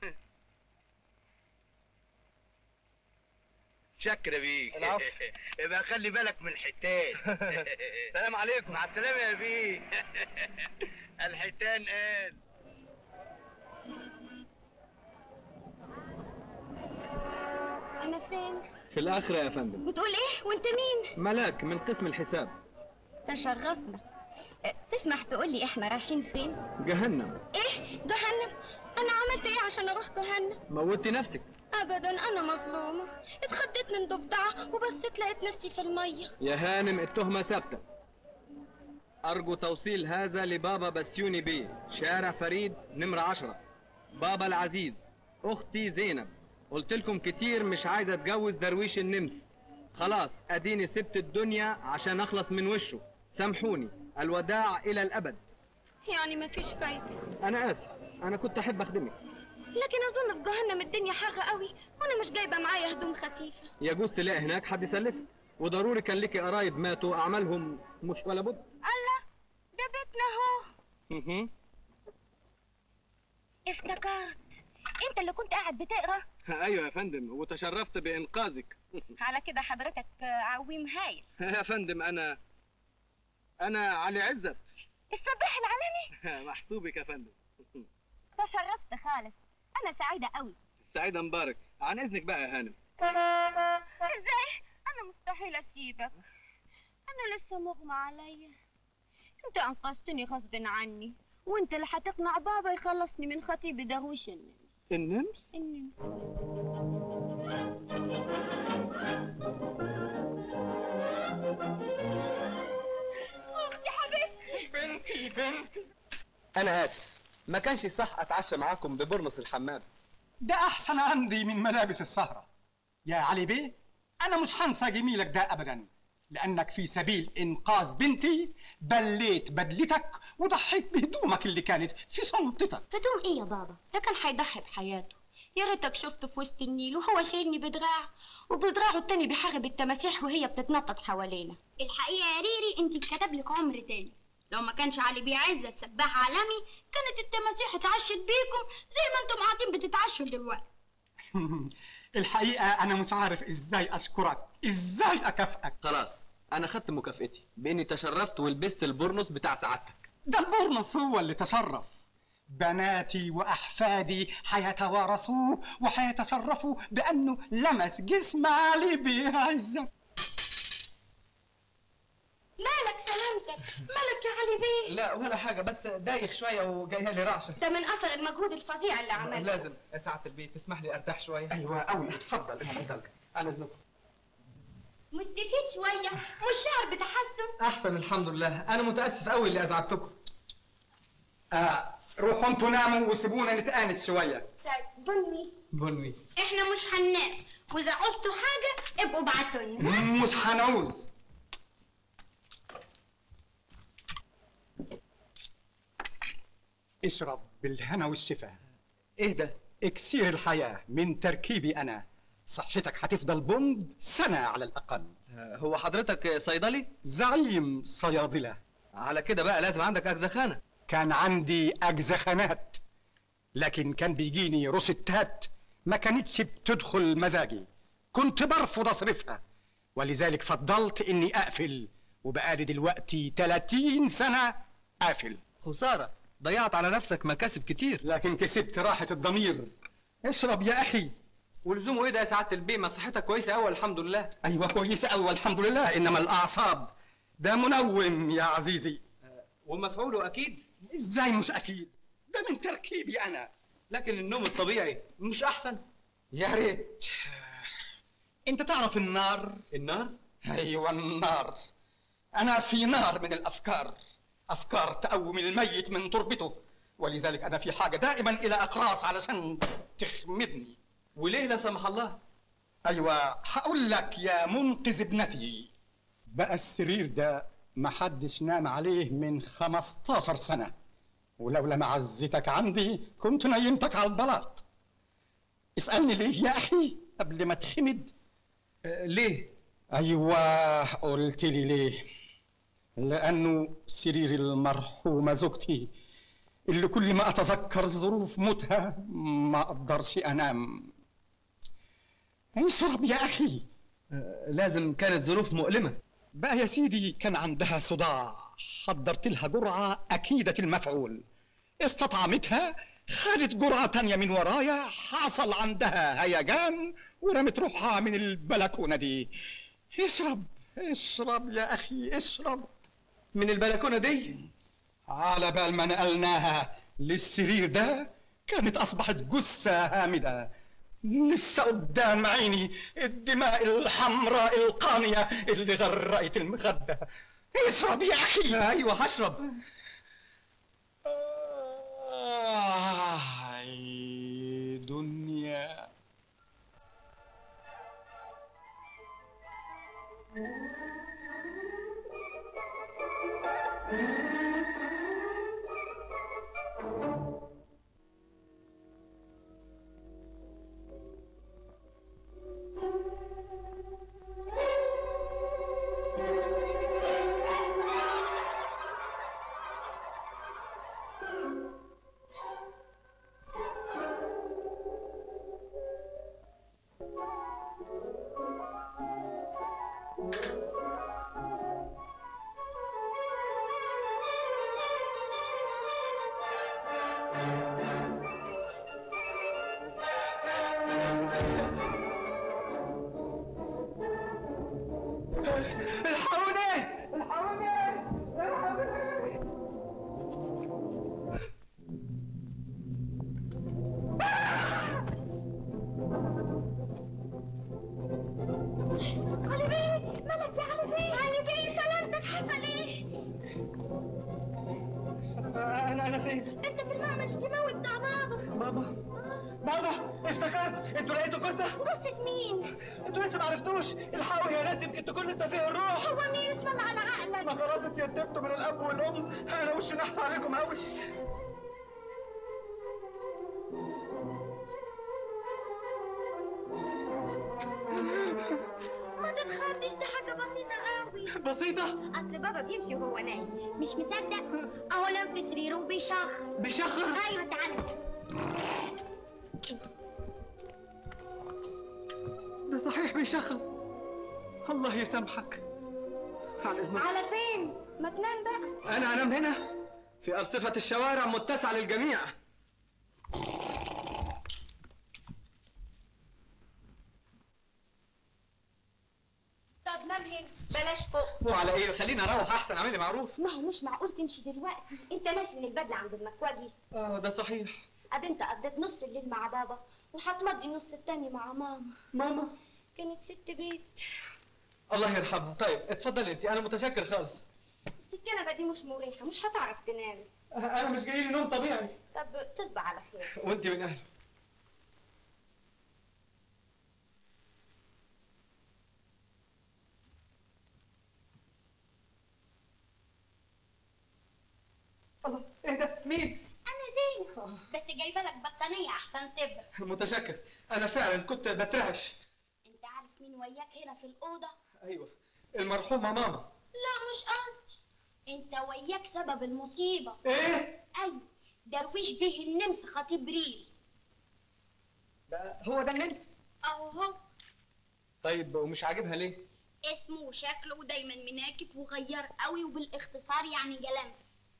شكرا بيه العفو. يبقى خلي بالك من الحيتان سلام عليكم مع السلامه يا بيه الحيتان قال أنا فين؟ في الآخرة يا فندم بتقول إيه؟ وأنت مين؟ ملاك من قسم الحساب تشرفنا أه، تسمح تقول لي إحنا رايحين فين؟ جهنم إيه؟ جهنم؟ أنا عملت إيه عشان أروح جهنم؟ موتي نفسك أبدا أنا مظلومة اتخضيت من ضفدعة وبصيت لقيت نفسي في المية يا هانم التهمة ثابتة أرجو توصيل هذا لبابا بسيوني بيه شارع فريد نمرة عشرة بابا العزيز أختي زينب قلت لكم كتير مش عايزة أتجوز درويش النمس خلاص أديني سبت الدنيا عشان أخلص من وشه سامحوني الوداع إلى الأبد يعني مفيش فايدة أنا آسف أنا كنت أحب أخدمك لكن أظن في جهنم الدنيا حاجة قوي وأنا مش جايبة معايا هدوم خفيفة يجوز تلاقي هناك حد يسلفك وضروري كان ليكي قرايب ماتوا أعمالهم مش ولا بد الله ده بيتنا أهو مهم. افتكرت أنت اللي كنت قاعد بتقرا أيوة يا فندم وتشرفت بإنقاذك على كده حضرتك عويم هايل يا فندم أنا أنا علي عزت الصباح العلني محسوبك يا فندم تشرفت خالص أنا سعيدة قوي سعيدة مبارك عن إذنك بقى يا هانم ازاي انا مستحيل اسيبك انا لسه مغمى عليا انت انقذتني غصب عني وانت اللي هتقنع بابا يخلصني من خطيبي درويش النمس النمس النمس اختي حبيبتي بنتي بنتي أنا آسف ما كانش صح أتعشى معاكم ببرنس الحمام ده أحسن عندي من ملابس السهرة يا علي بيه أنا مش هنسى جميلك ده أبدا لأنك في سبيل إنقاذ بنتي بليت بدلتك وضحيت بهدومك اللي كانت في شنطتك هدوم ايه يا بابا ده كان هيضحي بحياته يا ريتك شفته في وسط النيل وهو شايلني بدراع وبدراعه التاني بيحارب التماسيح وهي بتتنطط حوالينا الحقيقه يا ريري انت اتكتب لك عمر تاني لو ما كانش علي بيه عزت سباح عالمي كانت التماسيح اتعشت بيكم زي ما انتم قاعدين بتتعشوا دلوقتي الحقيقة أنا مش عارف إزاي أشكرك إزاي أكافئك خلاص أنا خدت مكافئتي بإني تشرفت ولبست البرنس بتاع سعادتك ده البرنس هو اللي تشرف بناتي وأحفادي حيتوارثوه وحيتشرفوا بأنه لمس جسم علي بيه عزت مالك سلامتك مالك يا علي بيه لا ولا حاجة بس دايخ شوية وجاية لي رعشة ده من اثر المجهود الفظيع اللي عمله لازم يا سعادة البيت تسمح لي أرتاح شوية أيوة أوي اتفضل أنا نزلك أنا نزلك مش دفيت شويه مش شعر بتحسن أحسن الحمد لله أنا متأسف أوي اللي أزعجتكم آه روحوا انتوا ناموا وسيبونا نتآنس شوية طيب بني بنوي احنا مش هننام واذا عوزتوا حاجه ابقوا ابعتوا لنا مش هنعوز اشرب بالهنا والشفا إيه ده؟ اكسير الحياة من تركيبي أنا صحتك هتفضل بومب سنة على الأقل هو حضرتك صيدلي؟ زعيم صيادلة على كده بقى لازم عندك أجزخانة كان عندي أجزخانات لكن كان بيجيني روشتات ما كانتش بتدخل مزاجي كنت برفض أصرفها ولذلك فضلت إني أقفل وبقالي دلوقتي 30 سنة قافل خسارة ضيعت على نفسك مكاسب كتير لكن كسبت راحة الضمير اشرب يا أخي ولزومه ايه ده يا سعادة البيه ما صحتك كويسة أوي الحمد لله أيوة كويسة أوي الحمد لله إنما الأعصاب ده منوم يا عزيزي ومفعوله أكيد إزاي مش أكيد ده من تركيبي انا لكن النوم الطبيعي مش احسن يا ريت انت تعرف النار النار ايوه النار انا في نار من الافكار افكار تقوم الميت من تربته ولذلك انا في حاجه دائما الى اقراص علشان تخمدني وليه لا سمح الله ايوه هقول لك يا منقذ ابنتي بقى السرير ده محدش نام عليه من 15 سنه ولولا معزتك عندي كنت نيمتك على البلاط اسالني ليه يا اخي قبل ما تخمد آه، ليه ايوه قلت لي ليه لانه سرير المرحومه زوجتي اللي كل ما اتذكر ظروف موتها ما اقدرش انام اشرب يا اخي آه، لازم كانت ظروف مؤلمة بقى يا سيدي كان عندها صداع حضرت لها جرعة أكيدة المفعول استطعمتها خدت جرعة تانية من ورايا حصل عندها هيجان ورمت روحها من البلكونة دي اشرب اشرب يا أخي اشرب من البلكونة دي على بال ما نقلناها للسرير ده كانت أصبحت جثة هامدة لسه قدام عيني الدماء الحمراء القانية اللي غرقت المخدة اشرب يا أخي ايوه هشرب آه دنيا الحقوني الحقوني علي بيه مالك يا علي بيه علي بيه سلامتك حصل ايه؟ انا انا فين انت في المعمل الكيماوي بتاع بابا بابا بابا افتكرت انتوا لقيتوا جثة جثة مين؟ انتوا لسه ما عرفتوش الحقوا يا ناس يمكن تكون لسه فيه الروح هو مين اسم الله على عقلك؟ ما خلاص اتيتمتوا من الاب والام انا وشي نحس عليكم قوي ما تتخضش دي حاجة بسيطة قوي بسيطة أصل بابا بيمشي وهو نايم مش مصدق أهو نام في سريره وبيشخر بيشخر أيوة تعالى ده صحيح بيشخر الله يسامحك عن اذنك على فين؟ ما تنام بقى انا انام هنا في ارصفة الشوارع متسعة للجميع طب نام هنا بلاش فوق وعلى ايه خليني اروح احسن اعمل لي معروف ما هو مش معقول تمشي دلوقتي انت ناسي ان البدله عند المكواجي اه ده صحيح ادي انت قضيت نص الليل مع بابا وهتمضي النص التاني مع ماما ماما كانت ست بيت الله يرحمها طيب اتفضلي انت انا متشكر خالص الكنبه دي مش مريحه مش هتعرف تنام انا مش جاي لي نوم طبيعي طب تصبح على خير وانت من اهله الله ايه ده مين انا زين بس جايبه لك بطانيه احسن تبرد متشكر انا فعلا كنت بترعش انت عارف مين وياك هنا في الاوضه ايوه المرحومه ماما لا مش قصدي انت وياك سبب المصيبه ايه ايوه درويش به النمس خطيب ريل ده هو ده النمس اهو هو طيب ومش عاجبها ليه اسمه وشكله ودايما مناكف وغير قوي وبالاختصار يعني جلام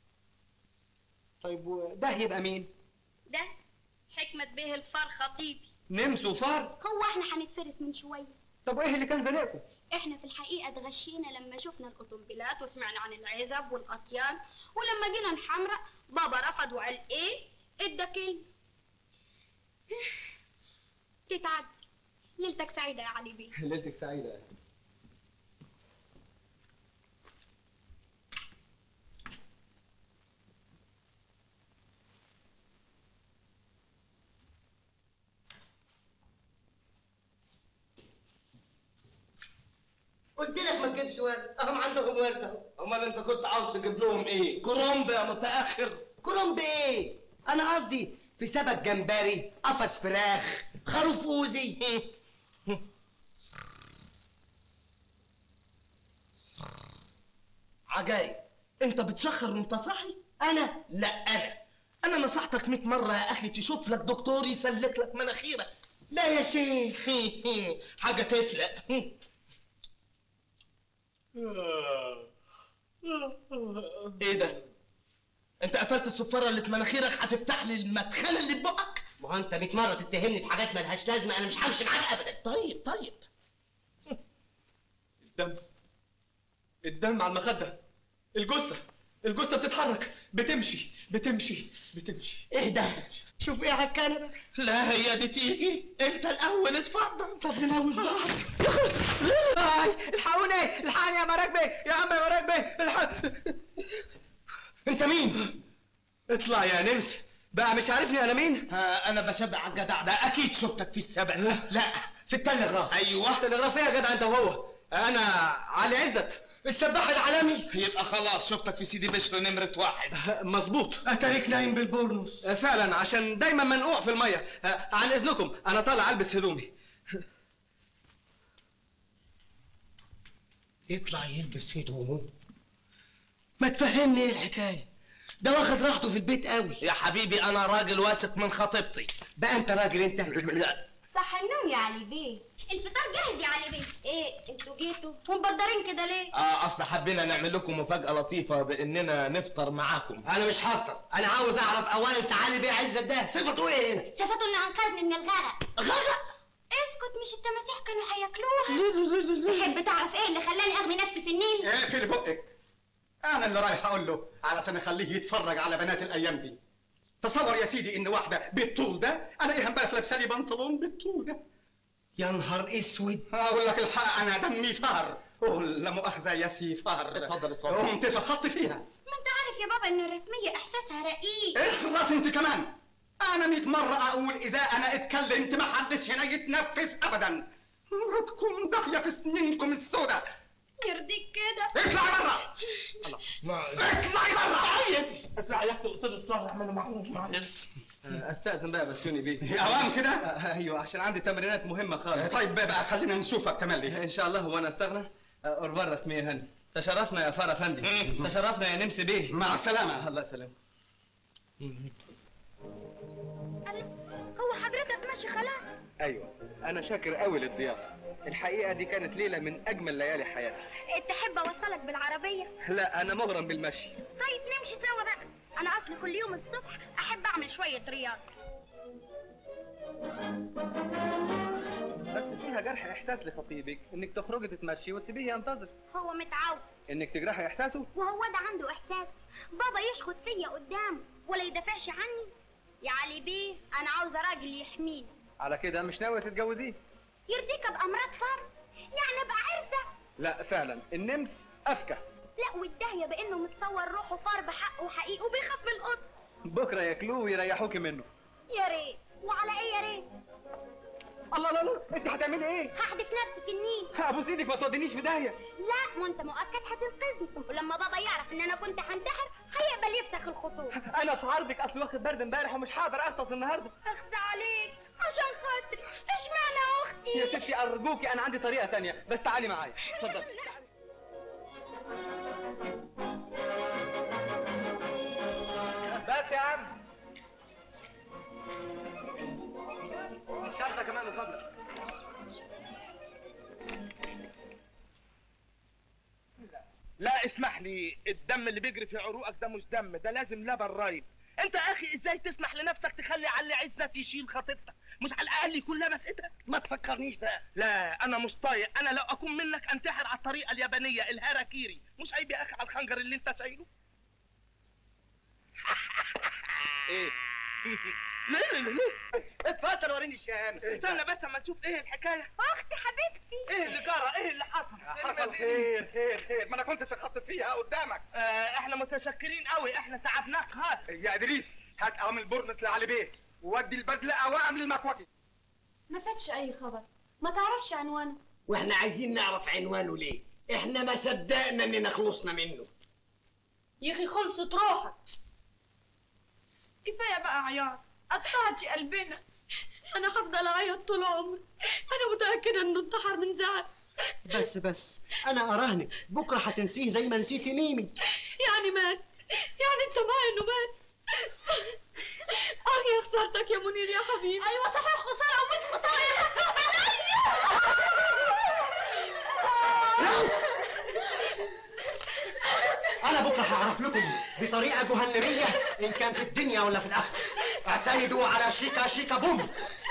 طيب وده هيبقى مين ده حكمة به الفار خطيبي نمس وفار هو احنا هنتفرس من شوية طب وايه اللي كان زنقكم احنا في الحقيقة اتغشينا لما شفنا القطنبلات وسمعنا عن العزب والأطيان ولما جينا نحمرق بابا رفض وقال ايه ادى كلمة تتعدي ليلتك سعيدة يا علي بيه ليلتك سعيدة قلت لك ما تجيبش ورد اهم عندهم ورد اهو امال انت كنت عاوز تجيب لهم ايه كرنب يا متاخر كرنب ايه انا قصدي في سمك جمبري قفص فراخ خروف اوزي عجايب انت بتشخر وانت صاحي انا لا انا انا نصحتك 100 مره يا اخي تشوف لك دكتور يسلك لك مناخيرك لا يا شيخ حاجه تفلق ايه ده انت قفلت الصفاره اللي في مناخيرك هتفتح لي المدخله اللي في بقك ما هو انت 100 مره تتهمني بحاجات ملهاش لازمه انا مش همشي معاك ابدا طيب طيب الدم الدم على المخدة الجثة الجثة بتتحرك بتمشي بتمشي بتمشي اهدى شوف ايه على الكنبه لا هي دي تيجي انت الاول اتفضل طب نلوث بعض الحقوني الحقني يا مراكبي يا عم يا مراكبي الحق انت مين اطلع يا نمس بقى مش عارفني انا مين ها انا بشبع على الجدع ده اكيد شفتك في السبق لا في التلغراف ايوه تلغراف ايه يا جدع انت وهو انا علي عزت السباح العالمي يبقى خلاص شفتك في سيدي بشر نمرة واحد مظبوط اتاريك نايم بالبورنوس فعلا عشان دايما منقوع في الميه عن اذنكم انا طالع البس هدومي يطلع يلبس هدومه ما تفهمني ايه الحكايه ده واخد راحته في البيت قوي يا حبيبي انا راجل واثق من خطيبتي بقى انت راجل انت لا صح النوم يا علي بيه الفطار جاهز يا علي بيه ايه انتوا جيتوا ومبدرين كده ليه اه اصل حبينا نعمل لكم مفاجأة لطيفة باننا نفطر معاكم انا مش هفطر انا عاوز اعرف اولا سعالي بيه عزت ده صفته ايه هنا صفته انه انقذني من الغرق غرق اسكت مش التماسيح كانوا هياكلوها تحب تعرف ايه اللي خلاني ارمي نفسي في النيل اقفل بقك انا اللي رايح اقول له علشان اخليه يتفرج على بنات الايام دي تصور يا سيدي ان واحده بالطول ده الاقيها امبارح لابسه لي بنطلون بالطول ده يا نهار اسود اقول لك الحق انا دمي فار قول لا مؤاخذه يا سي فار اتفضل اتفضل قمت فخدت فيها ما انت عارف يا بابا ان الرسميه احساسها رقيق اخلص انت كمان انا مئة مرة اقول اذا انا اتكلمت ما حدش هنا يتنفس ابدا تكون داهية في سنينكم السودة يرضيك كده اطلعي برا اطلعي برا طيب اطلع يا اختي استاذ الطاهر اعملوا معروف معلش استاذن بقى بسيوني بيه اوام كده ايوه عشان عندي تمرينات مهمه خالص طيب بقى خلينا نشوفك تملي ان شاء الله وانا استغنى اوربان رسميه هاني تشرفنا يا فار افندي تشرفنا يا نمس بيه مع السلامة الله يسلمك هو حضرتك ماشي خلاص ايوه انا شاكر قوي للضيافه الحقيقه دي كانت ليله من اجمل ليالي حياتي تحب اوصلك بالعربيه لا انا مغرم بالمشي طيب نمشي سوا بقى انا اصلي كل يوم الصبح احب اعمل شويه رياضه بس فيها جرح احساس لخطيبك انك تخرجي تتمشي وتسيبيه ينتظر هو متعود انك تجرحي احساسه وهو ده عنده احساس بابا يشخط فيا قدامه ولا يدافعش عني يا علي بيه انا عاوزه راجل يحميني على كده مش ناويه تتجوزيه يرضيك ابقى مرات فار يعني ابقى عرسه لا فعلا النمس افكه لا والدهيه بانه متصور روحه فار بحقه وحقيقي وبيخاف من القط بكره ياكلوه ويريحوكي منه يا ريت وعلى ايه يا ريت الله لا لا انت هتعملي ايه هحدف نفسي في النيل ابوس ايدك ما تودينيش في داهيه لا ما انت مؤكد هتنقذني ولما بابا يعرف ان انا كنت هنتحر هيقبل يفسخ الخطوبه انا في عرضك اصل واخد برد امبارح ومش هقدر اغطس النهارده اخفى عليك عشان خاطري اشمعنى اختي يا ستي ارجوكي انا عندي طريقه تانية بس تعالي معايا اتفضلي بس يا عم الشنطه كمان من فضلك لا اسمح لي الدم اللي بيجري في عروقك ده مش دم ده لازم لبن رايب انت يا اخي ازاي تسمح لنفسك تخلي علي عزت يشيل خطيبتك مش على الاقل يكون لابس ايدك ما تفكرنيش بقى لا انا مش طايق انا لو اكون منك انتحر على الطريقه اليابانيه الهاراكيري مش عيب يا اخي على الخنجر اللي انت شايله ايه ليه ليه ليه اتفضل وريني الشهامه استنى بس اما نشوف ايه الحكايه اختي حبيبتي ايه اللي جرى ايه اللي حصل حصل خير خير خير ما انا كنت سقطت فيها قدامك آه احنا متشكرين قوي احنا تعبناك خالص يا ادريس هات قوام البرنس لعلي بيه وودي البدله اوام للمكوكي ما سابش اي خبر ما تعرفش عنوانه واحنا عايزين نعرف عنوانه ليه احنا ما صدقنا اننا خلصنا منه يا اخي خلصت روحك كفايه بقى عياط قطعتي قلبنا انا هفضل اعيط طول عمري انا متاكده انه انتحر من زعل بس بس انا اراهنك بكره هتنسيه زي ما نسيتي ميمي يعني مات يعني انت معي انه مات اه يا خسارتك يا منير يا حبيبي ايوه صحيح خساره ومش خساره انا بكره هعرف لكم بطريقه جهنميه ان كان في الدنيا ولا في الاخره اعتمدوا على شيكا شيكا بوم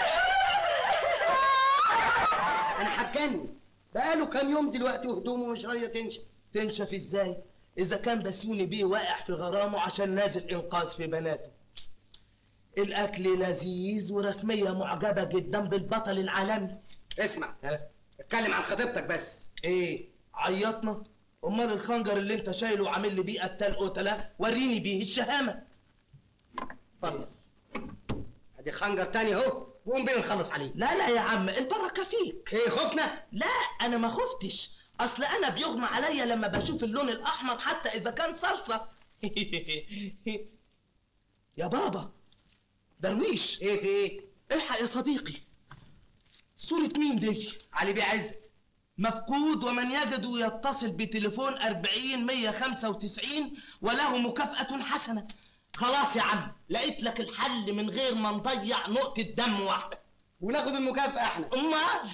انا هتجنن بقاله كام يوم دلوقتي وهدومه مش راضيه تنشف تنشف ازاي اذا كان بسيوني بيه واقع في غرامه عشان نازل انقاذ في بناته الاكل لذيذ ورسميه معجبه جدا بالبطل العالمي اسمع اتكلم عن خطيبتك بس ايه عيطنا امال الخنجر اللي انت شايله وعامل لي بيه قتال قتله وريني بيه الشهامه اتفضل ادي خنجر تاني اهو وقوم بينا نخلص عليه لا لا يا عم البركه فيك ايه خفنا لا انا ما خفتش اصل انا بيغمى عليا لما بشوف اللون الاحمر حتى اذا كان صلصه يا بابا درويش ايه في ايه الحق يا صديقي صورة مين دي؟ علي بيه عز مفقود ومن يجد يتصل بتليفون 40 195 وله مكافأة حسنة خلاص يا عم لقيت لك الحل من غير ما نضيع نقطة دم واحدة وناخد المكافاه احنا امال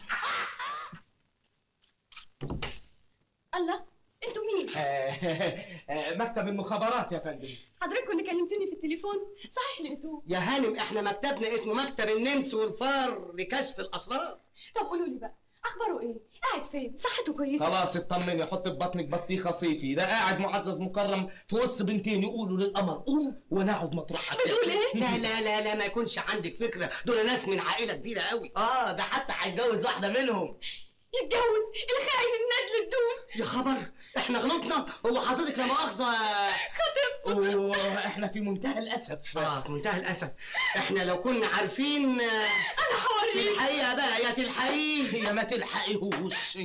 الله انتوا مين مكتب المخابرات يا فندم حضرتكم اللي كلمتوني في التليفون صحيح لقيتوه يا هانم احنا مكتبنا اسمه مكتب النمس والفار لكشف الاسرار طب قولوا لي بقى اخباره ايه قاعد فين صحته كويسه خلاص اطمني حط في بطنك بطيخه صيفي ده قاعد معزز مكرم في وسط بنتين يقولوا للقمر قوم ونقعد مطرحك بتقول ايه لا لا لا لا ما يكونش عندك فكره دول ناس من عائله كبيره قوي اه ده حتى هيتجوز واحده منهم يتجوز الخاين الندل الدون يا خبر احنا غلطنا هو حضرتك لا مؤاخذه اوه احنا في منتهى الاسف اه في منتهى الاسف احنا لو كنا عارفين آه، انا في حواري الحقيقه بقى يا تلحقيه يا ما تلحقيهوش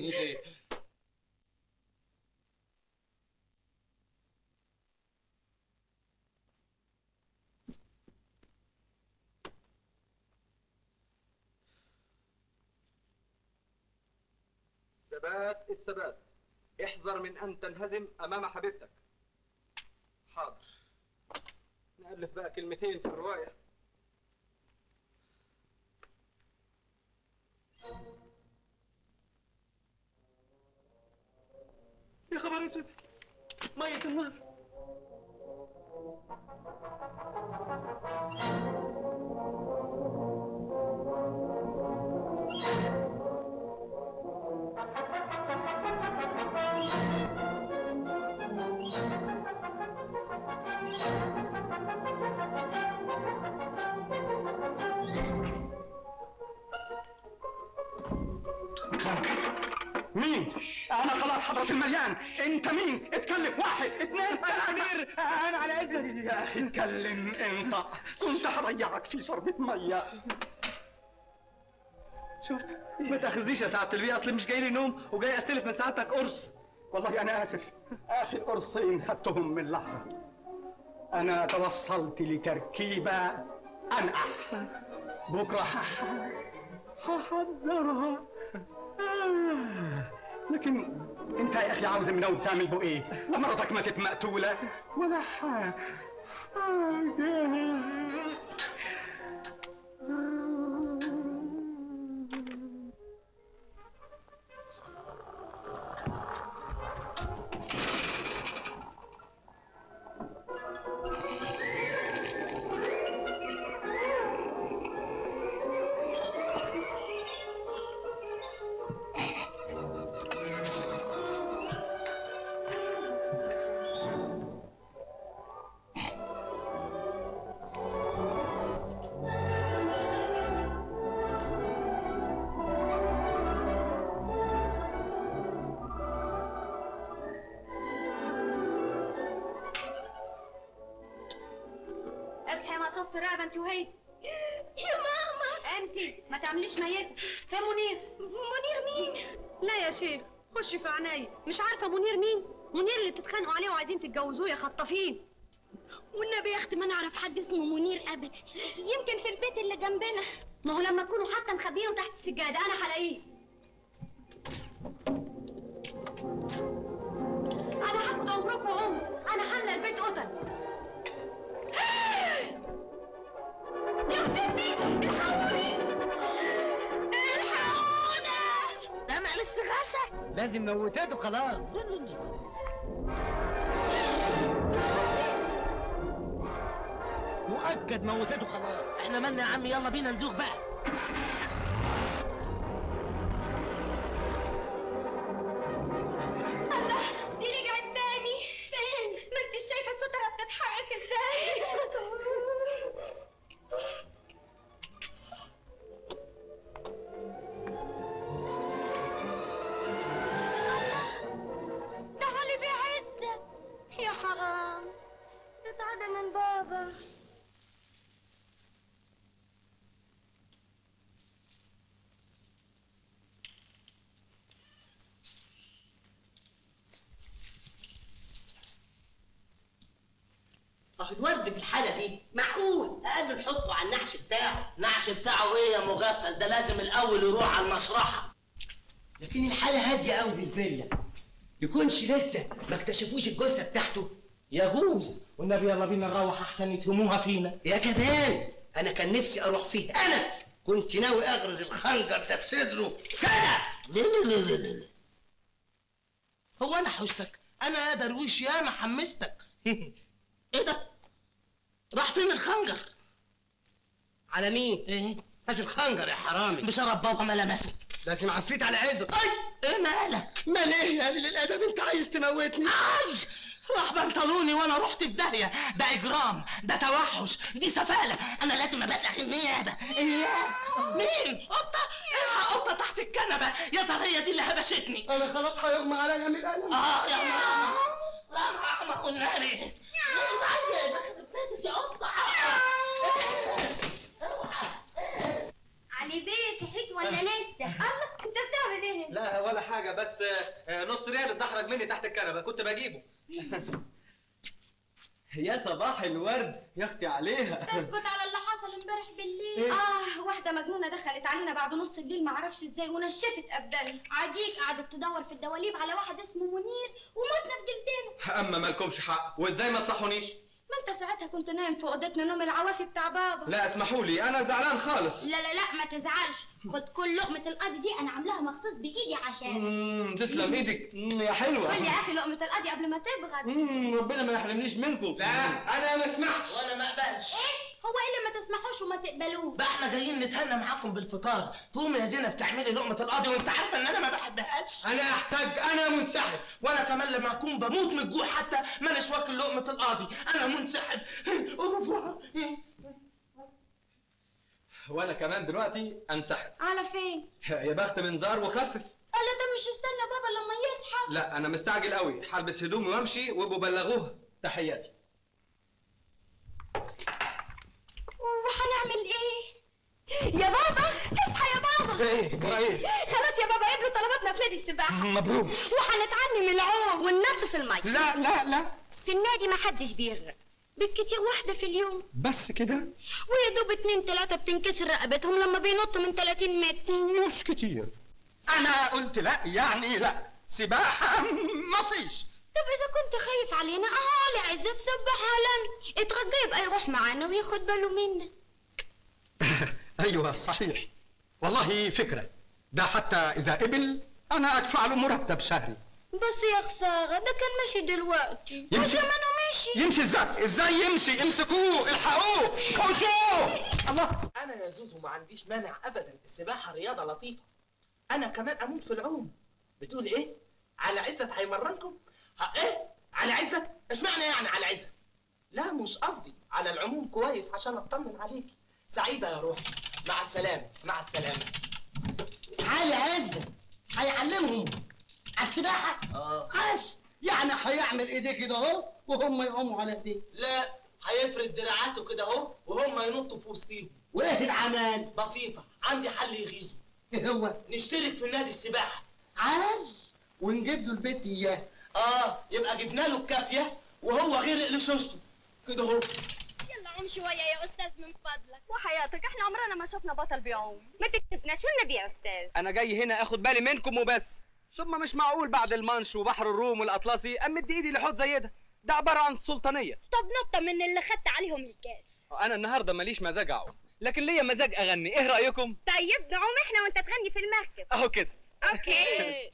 ثبات الثبات احذر من ان تنهزم امام حبيبتك حاضر نألف بقى كلمتين في الرواية يا خبر اسود ميه النار مين؟ أنا خلاص حضرة المليان، أنت مين؟ اتكلم واحد، اثنين، ثلاثة انا على اذنك يا أخي اتكلم أنت، كنت هضيعك في شربة مية. شفت ما تاخذنيش يا سعاده البيه اصل مش جاي لي نوم وجاي استلف من سعادتك قرص والله أنا آسف، آخر قرصين خدتهم من لحظة. أنا توصلت لتركيبة أنقح. بكرة هح- هحضرها. آه. لكن انت يا اخي عاوز من اول تعمل بو ايه؟ لا مرتك ماتت مقتوله ولا ح- حاجه وسط رقبه انت وهي يا ماما انت ما تعمليش ميتة فين منير منير مين لا يا شيخ خشي في عينيا مش عارفه منير مين منير اللي بتتخانقوا عليه وعايزين تتجوزوه يا خطافين والنبي يا اختي ما نعرف حد اسمه منير ابدا يمكن في البيت اللي جنبنا ما هو لما تكونوا حتى مخبينه تحت السجاده انا هلاقيه انا هاخد عمركم عمر انا حامله البيت قطن يا ستي الحقوني الحقونا سامع الاستغاثه لازم موتته خلاص مؤكد موتته خلاص احنا مالنا يا عم يلا بينا نزوغ بقى الله دي رجعت تاني فين ما انت شايفه الستره بتتحرك ازاي ده علي بعزة يا حرام تتعدى من بابا اه الورد في الحالة دي معقول اقل نحطه على النعش بتاعه نعش بتاعه ايه يا مغفل ده لازم الاول يروح على المشرحه لكن الحالة هادية قوي في الفيلا يكونش لسه ما اكتشفوش الجثة بتاعته يجوز والنبي يلا بينا نروح احسن يتهموها فينا يا جبان انا كان نفسي اروح فيه انا كنت ناوي اغرز الخنجر ده في صدره كده ليه ليه ليه ليه ليه هو انا حوشتك انا يا درويش يا ما حمستك ايه ده راح فين الخنجر على مين؟ ايه هات الخنجر يا حرامي بشرب بابا ما لمسك لازم عفيت على عزت اي ايه مالك مال ايه يا قليل الادب انت عايز تموتني اي راح بنطلوني وانا رحت في داهيه ده اجرام ده توحش دي سفاله انا لازم ابلغ النيابه النيابه مين قطه الحق قطه تحت الكنبه يا زهريه دي اللي هبشتني انا خلاص هيغمى عليا من الالم اه يا ماما لا ماما والنبي مين طيب يا قطه علي بيه صحيت ولا لسه الله انت بتعمل ايه لا ولا حاجة بس آه، نص ريال اتدحرج مني تحت الكنبة كنت بجيبه يا صباح الورد يا اختي عليها تسكت على اللي حصل امبارح بالليل إيه؟ اه واحده مجنونه دخلت علينا بعد نص الليل معرفش ازاي ونشفت ابداني عديك قعدت تدور في الدواليب على واحد اسمه منير وموتنا في جلدنا اما مالكمش حق وازاي ما تصحونيش ما انت ساعتها كنت نايم في اوضتنا نوم العوافي بتاع بابا لا اسمحوا لي انا زعلان خالص لا لا لا ما تزعلش خد كل لقمه القاضي دي انا عاملاها مخصوص بايدي عشان مم، تسلم ايدك مم، يا حلوة قول يا اخي لقمه القاضي قبل ما تبغى مم، ربنا ما يحرمنيش منكم لا انا ما اسمعش وانا ما اقبلش ايه هو ايه اللي ما تسمحوش وما تقبلوش بقى احنا جايين نتهنى معاكم بالفطار تقوم يا زينب تعملي لقمه القاضي وانت عارفه ان انا ما بحبهاش انا احتاج انا منسحب وانا كمان لما اكون بموت من الجوع حتى مانيش واكل لقمه القاضي انا منسحب ارفع وانا كمان دلوقتي انسحب على فين يا بخت منظار وخفف قال ده مش استنى بابا لما يصحى لا انا مستعجل قوي هلبس هدومي وامشي وابقوا بلغوها تحياتي وهنعمل ايه يا بابا اصحى يا بابا ايه جرى ايه خلاص يا بابا قبلوا طلباتنا في نادي السباحه مبروك وهنتعلم العوم والنط في الميه لا لا لا في النادي ما حدش بيغرق بالكتير واحدة في اليوم بس كده ويا دوب اتنين تلاتة بتنكسر رقبتهم لما بينطوا من 30 متر مش كتير انا قلت لا يعني لا سباحة مفيش طب إذا كنت خايف علينا أهو علي عزت سباح عالمي اترجى يبقى يروح معانا وياخد باله منا ايوه صحيح والله فكرة ده حتى اذا قبل انا ادفع له مرتب شهري بس يا خسارة ده كان ماشي دلوقتي يمشي. وزمانه ماشي يمشي ازاي ازاي يمشي امسكوه الحقوه خشوه الله انا يا زوزو ما عنديش مانع ابدا السباحه رياضه لطيفه انا كمان اموت في العوم بتقول ايه على عزت هيمرنكم ها ايه على عزت اشمعنى يعني على عزت لا مش قصدي على العموم كويس عشان اطمن عليكي سعيده يا روحي مع السلامه مع السلامه علي عزة هيعلمهم على السباحة اه عاش يعني هيعمل ايديه كده اهو وهم يقوموا على ايديه لا هيفرد دراعاته كده اهو وهم ينطوا في وسطيهم وايه العمل؟ بسيطة عندي حل يغيظه ايه هو؟ نشترك في نادي السباحة عال ونجيب له البيت اياه اه يبقى جبنا له الكافية وهو غرق لشوشته كده اهو يلا عوم شوية يا أستاذ من فضلك وحياتك احنا عمرنا ما شفنا بطل بيعوم ما تكتفناش والنبي يا أستاذ انا جاي هنا اخد بالي منكم وبس ثم مش معقول بعد المانش وبحر الروم والاطلسي امد ايدي لحوض زي ده ده عباره عن سلطانيه طب نطة من اللي خدت عليهم الكاس انا النهارده ماليش مزاج اعوم لكن ليا مزاج اغني ايه رايكم طيب نعوم احنا وانت تغني في المركب اهو كده اوكي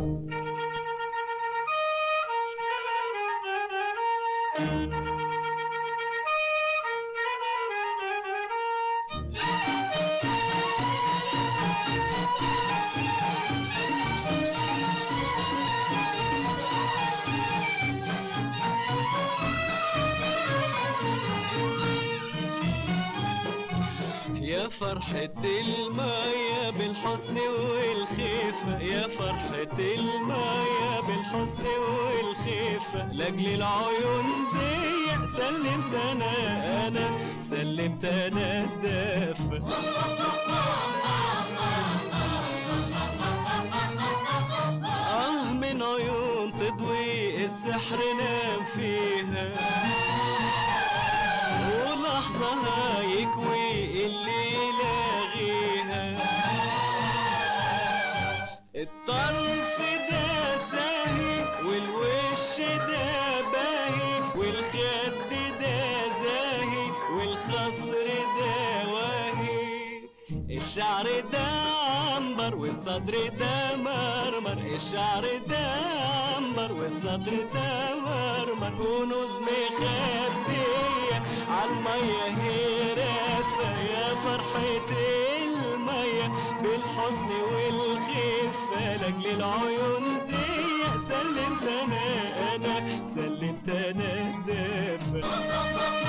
يا فرحة المايا بالحسن والخيفة يا فرحة المايا بالحسن والخيفة لاجل العيون دي سلمت انا انا سلمت انا الدافة اه من عيون تضوي السحر نام فيها ولحظة يكوي اللي لاغيها الطرف ده ساهي والوش ده باهي والخد ده زاهي والخصر ده واهي الشعر ده عنبر والصدر ده مرمر الشعر ده عنبر والصدر ده مرمر كنوز مخبية عالمية هرافة يا فرحة المية بالحزن والخفة لاجل العيون دي سلمت انا انا سلمت انا دافة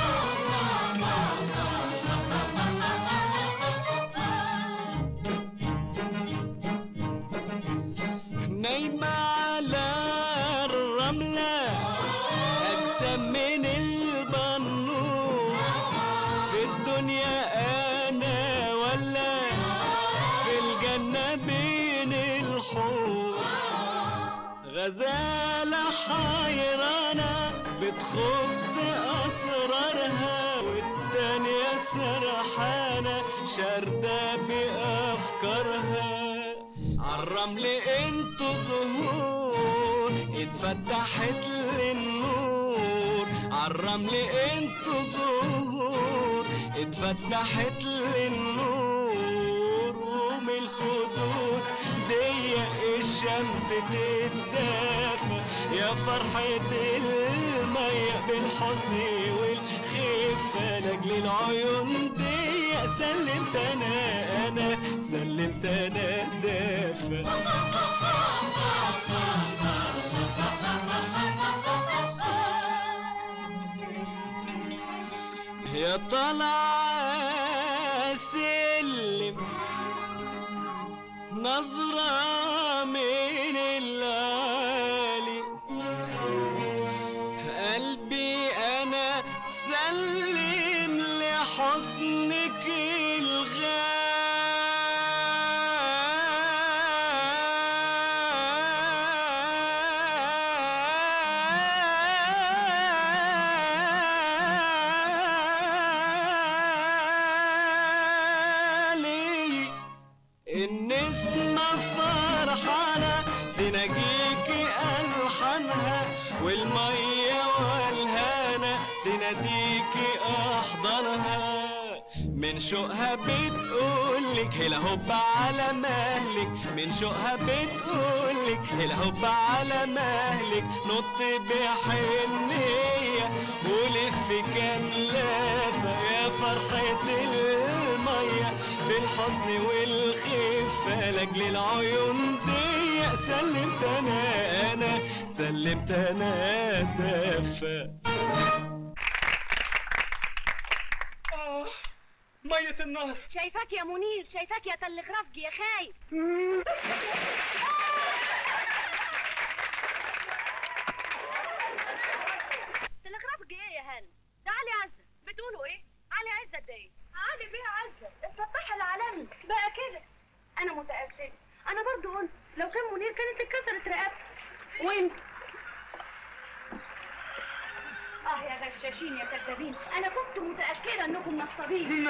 نايمة على الرملة أجسام من البنور في الدنيا أنا ولا في الجنة بين الحور غزالة حيرانة بتخض أسرارها والتانية سرحانة شاردة بأفكارها عالرمل انتوا زهور اتفتحت للنور عالرمل انتوا زهور اتفتحت للنور ومن الخدود ضيق الشمس تتدافى يا فرحة المية بالحزن والخفة لاجل العيون دي سلمت انا انا سلمت انا دافى يا طلع سلم نظرة من العالي قلبي أنا سلم لحسنك الغالي النسمة فرحانة تناجيكي ألحانها والمية والهانة تناديكي أحضانها من شوقها بتقولك هلا هوب على مهلك من شوقها بتقولك هلا هوب على مهلك نط بحنية ولف كام لافة يا فرحة المية بالحزن والخفة لاجل العيون دي سلمت انا انا سلمت انا دافة آه مية النار شايفاك يا منير شايفاك يا تلغرافجي يا خايف تلغرافجي ايه يا هانم ده علي لو كان منير كانت اتكسرت رقبته وانت اه يا غشاشين يا كذابين انا كنت متاكده انكم نصابين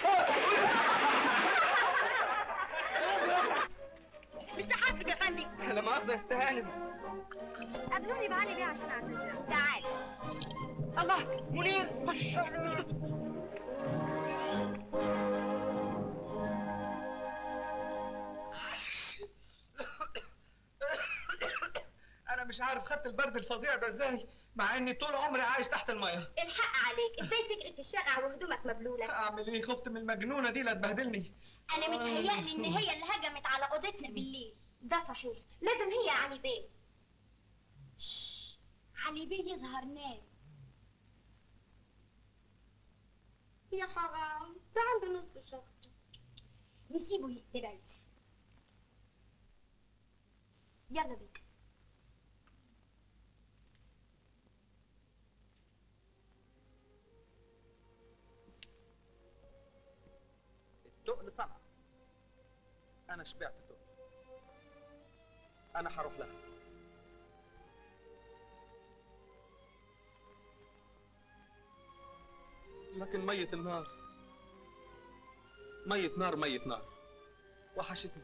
مش تحاسب يا فندي لا مؤاخذة استهانم قابلوني بعلي بيه عشان اعتذر تعال الله منير انا مش عارف خدت البرد الفظيع ده ازاي مع اني طول عمري عايش تحت الميه الحق عليك ازاي تجري في الشارع وهدومك مبلوله اعمل ايه خفت من المجنونه دي لا تبهدلني انا متهيألي ان هي اللي هجمت على اوضتنا بالليل ده صحيح لازم هي علي بيه شش، علي بيه يظهر نام يا حرام ده عنده نص شهر نسيبه يستريح يلا بينا التقل طلع انا شبعت تقل انا هروح لها لكن مية النار مية نار مية نار وحشتني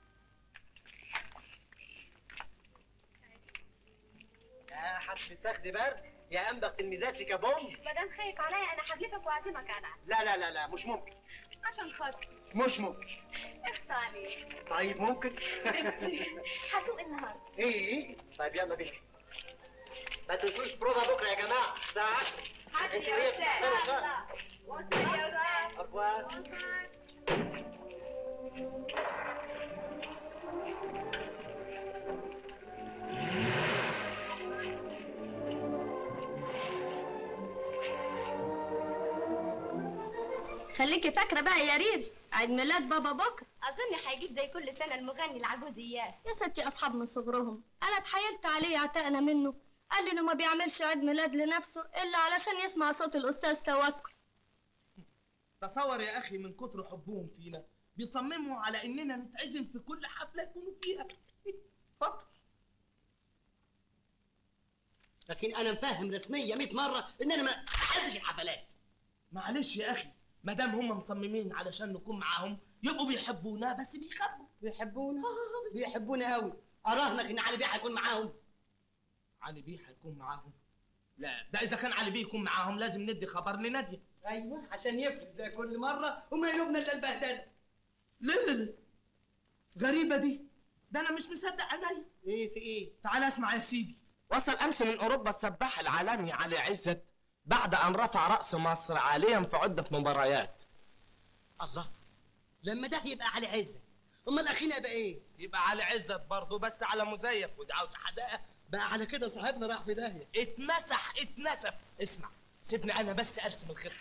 يا حبة تاخدي برد يا انبغ تلميذاتك يا بوم ما دام خايف عليا انا هجيبك واعزمك انا لا لا لا لا مش ممكن عشان خاطري مش ممكن اخصى عليك طيب ممكن هسوق النهارده ايه ايه طيب يلا بينا ما تنسوش بروفا بكره يا جماعه الساعه 10 حاضر انتوا يا ايه أستاذ. بتحضروا صح؟ وصل يا أستاذ. اخوات خليكي فاكرة بقى يا ريم عيد ميلاد بابا بكرة أظن هيجيب زي كل سنة المغني العجوز إياه يا ستي أصحاب من صغرهم أنا اتحايلت عليه اعتقنا منه قال لي إنه ما بيعملش عيد ميلاد لنفسه إلا علشان يسمع صوت الأستاذ توكل تصور يا اخي من كتر حبهم فينا بيصمموا على اننا نتعزم في كل حفله يكونوا فيها اتفضل لكن انا مفهم رسميه 100 مره ان انا ما احبش الحفلات معلش يا اخي ما دام هم مصممين علشان نكون معاهم يبقوا بيحبونا بس بيخبوا بيحبونا بيحبونا قوي اراهنك ان علي بيه هيكون معاهم علي بيه هيكون معاهم لا ده اذا كان علي بيه يكون معاهم لازم ندي خبر لناديه ايوه عشان يفرق زي كل مره وما ينوبنا الا البهدله لا لا لا غريبه دي ده انا مش مصدق عينيا ايه في ايه تعال اسمع يا سيدي وصل امس من اوروبا السباح العالمي علي عزت بعد ان رفع راس مصر عاليا في عده مباريات الله لما ده يبقى علي عزه امال اخينا يبقى ايه يبقى علي عزت برضه بس على مزيف ودي عاوز حدائق بقى على كده صاحبنا راح في داهيه اتمسح اتنسف اسمع سيبني انا بس ارسم الخطه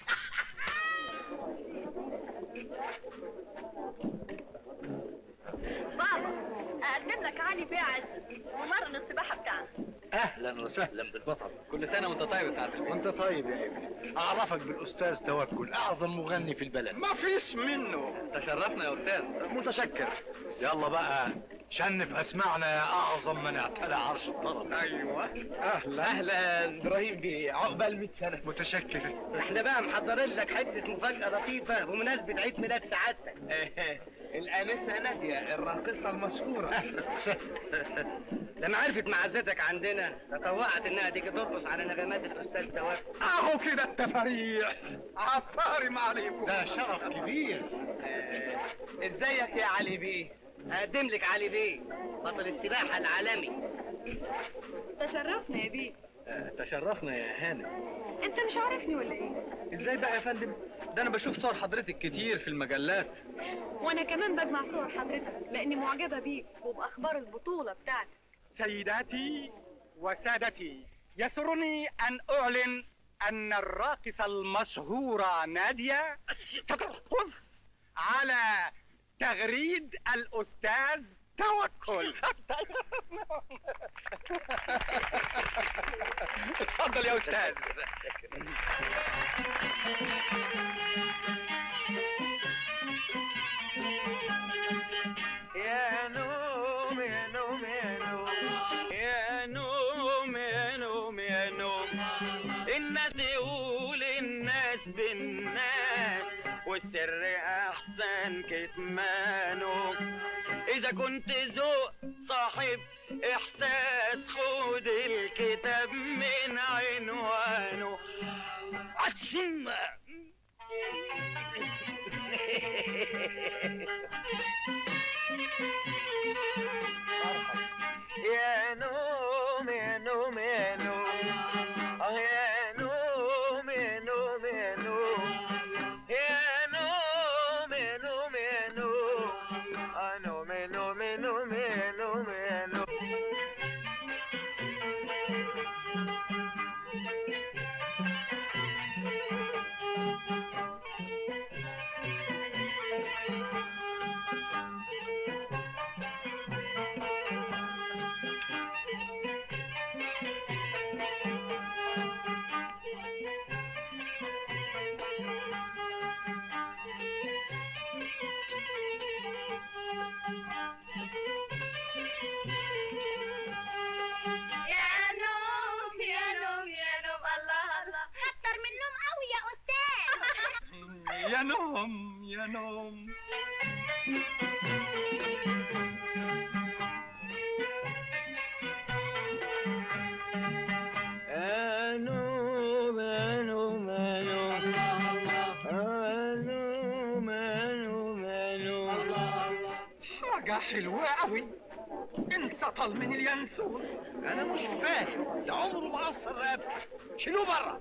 بابا اقدم لك علي بيه عزت ممرن السباحه بتاعنا اهلا وسهلا بالبطل كل سنه وانت طيب يا سعاده وانت طيب يا ابني اعرفك بالاستاذ توكل اعظم مغني في البلد ما فيش منه تشرفنا يا استاذ متشكر يلا بقى شنف اسمعنا يا اعظم من اعتلى عرش الطرب ايوه اهلا اهلا ابراهيم بيه عقبال 100 سنه متشكر احنا بقى محضرين لك حته مفاجاه لطيفه بمناسبه عيد ميلاد سعادتك الانسه ناديه الراقصه المشهوره لما عرفت معزتك عندنا تطوعت انها تيجي ترقص على نغمات الاستاذ توكل اهو كده التفاريح عفارم عليكم ده شرف كبير ازيك يا علي بيه اقدم لك علي بيه بطل السباحه العالمي تشرفنا يا بيه تشرفنا يا هانم انت مش عارفني ولا ايه ازاي بقى يا فندم ده انا بشوف صور حضرتك كتير في المجلات وانا كمان بجمع صور حضرتك لاني معجبه بيك وباخبار البطوله بتاعتك سيداتي وسادتي يسرني ان اعلن ان الراقصه المشهوره ناديه سترقص على تغريد الاستاذ توكل اتفضل يا استاذ يا نوم يا نوم يا نوم يا نوم يا نوم يا نوم الناس تقول الناس بالناس والسر احسن كتمانه اذا كنت ذوق صاحب احساس خد الكتاب من عنوانه عشم يا نوم يا نوم يا نوم اه يا نوم يا نوم يا نوم يا نوم يا نوم يا نوم اه نوم يا نوم يا نوم يا نوم يا نوم يا نوم يا نوم يا نوم الله الله كتر من نوم قوي يا استاذ يا نوم يا نوم يا نوم يا نوم يا نوم يا نوم يا نوم يا نوم حاجة حلوة قوي انسطل من اليانسون انا مش فاهم ده عمره ما عصر رقبته شيلوه بره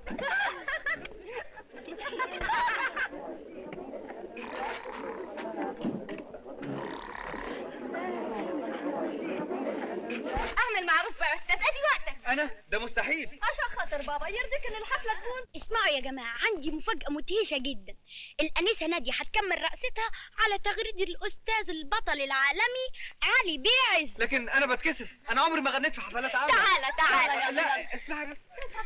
اعمل معروف بقى يا استاذ ادي وقتك انا ده مستحيل عشان خاطر بابا يرضيك ان الحفله تكون اسمعوا يا جماعة عندي مفاجأة مدهشة جدا الأنسة نادية هتكمل رقصتها على تغريد الأستاذ البطل العالمي علي بيعز لكن انا بتكسف انا عمري ما غنيت في حفلات عامه تعالى تعالى لا, لا اسمعي بس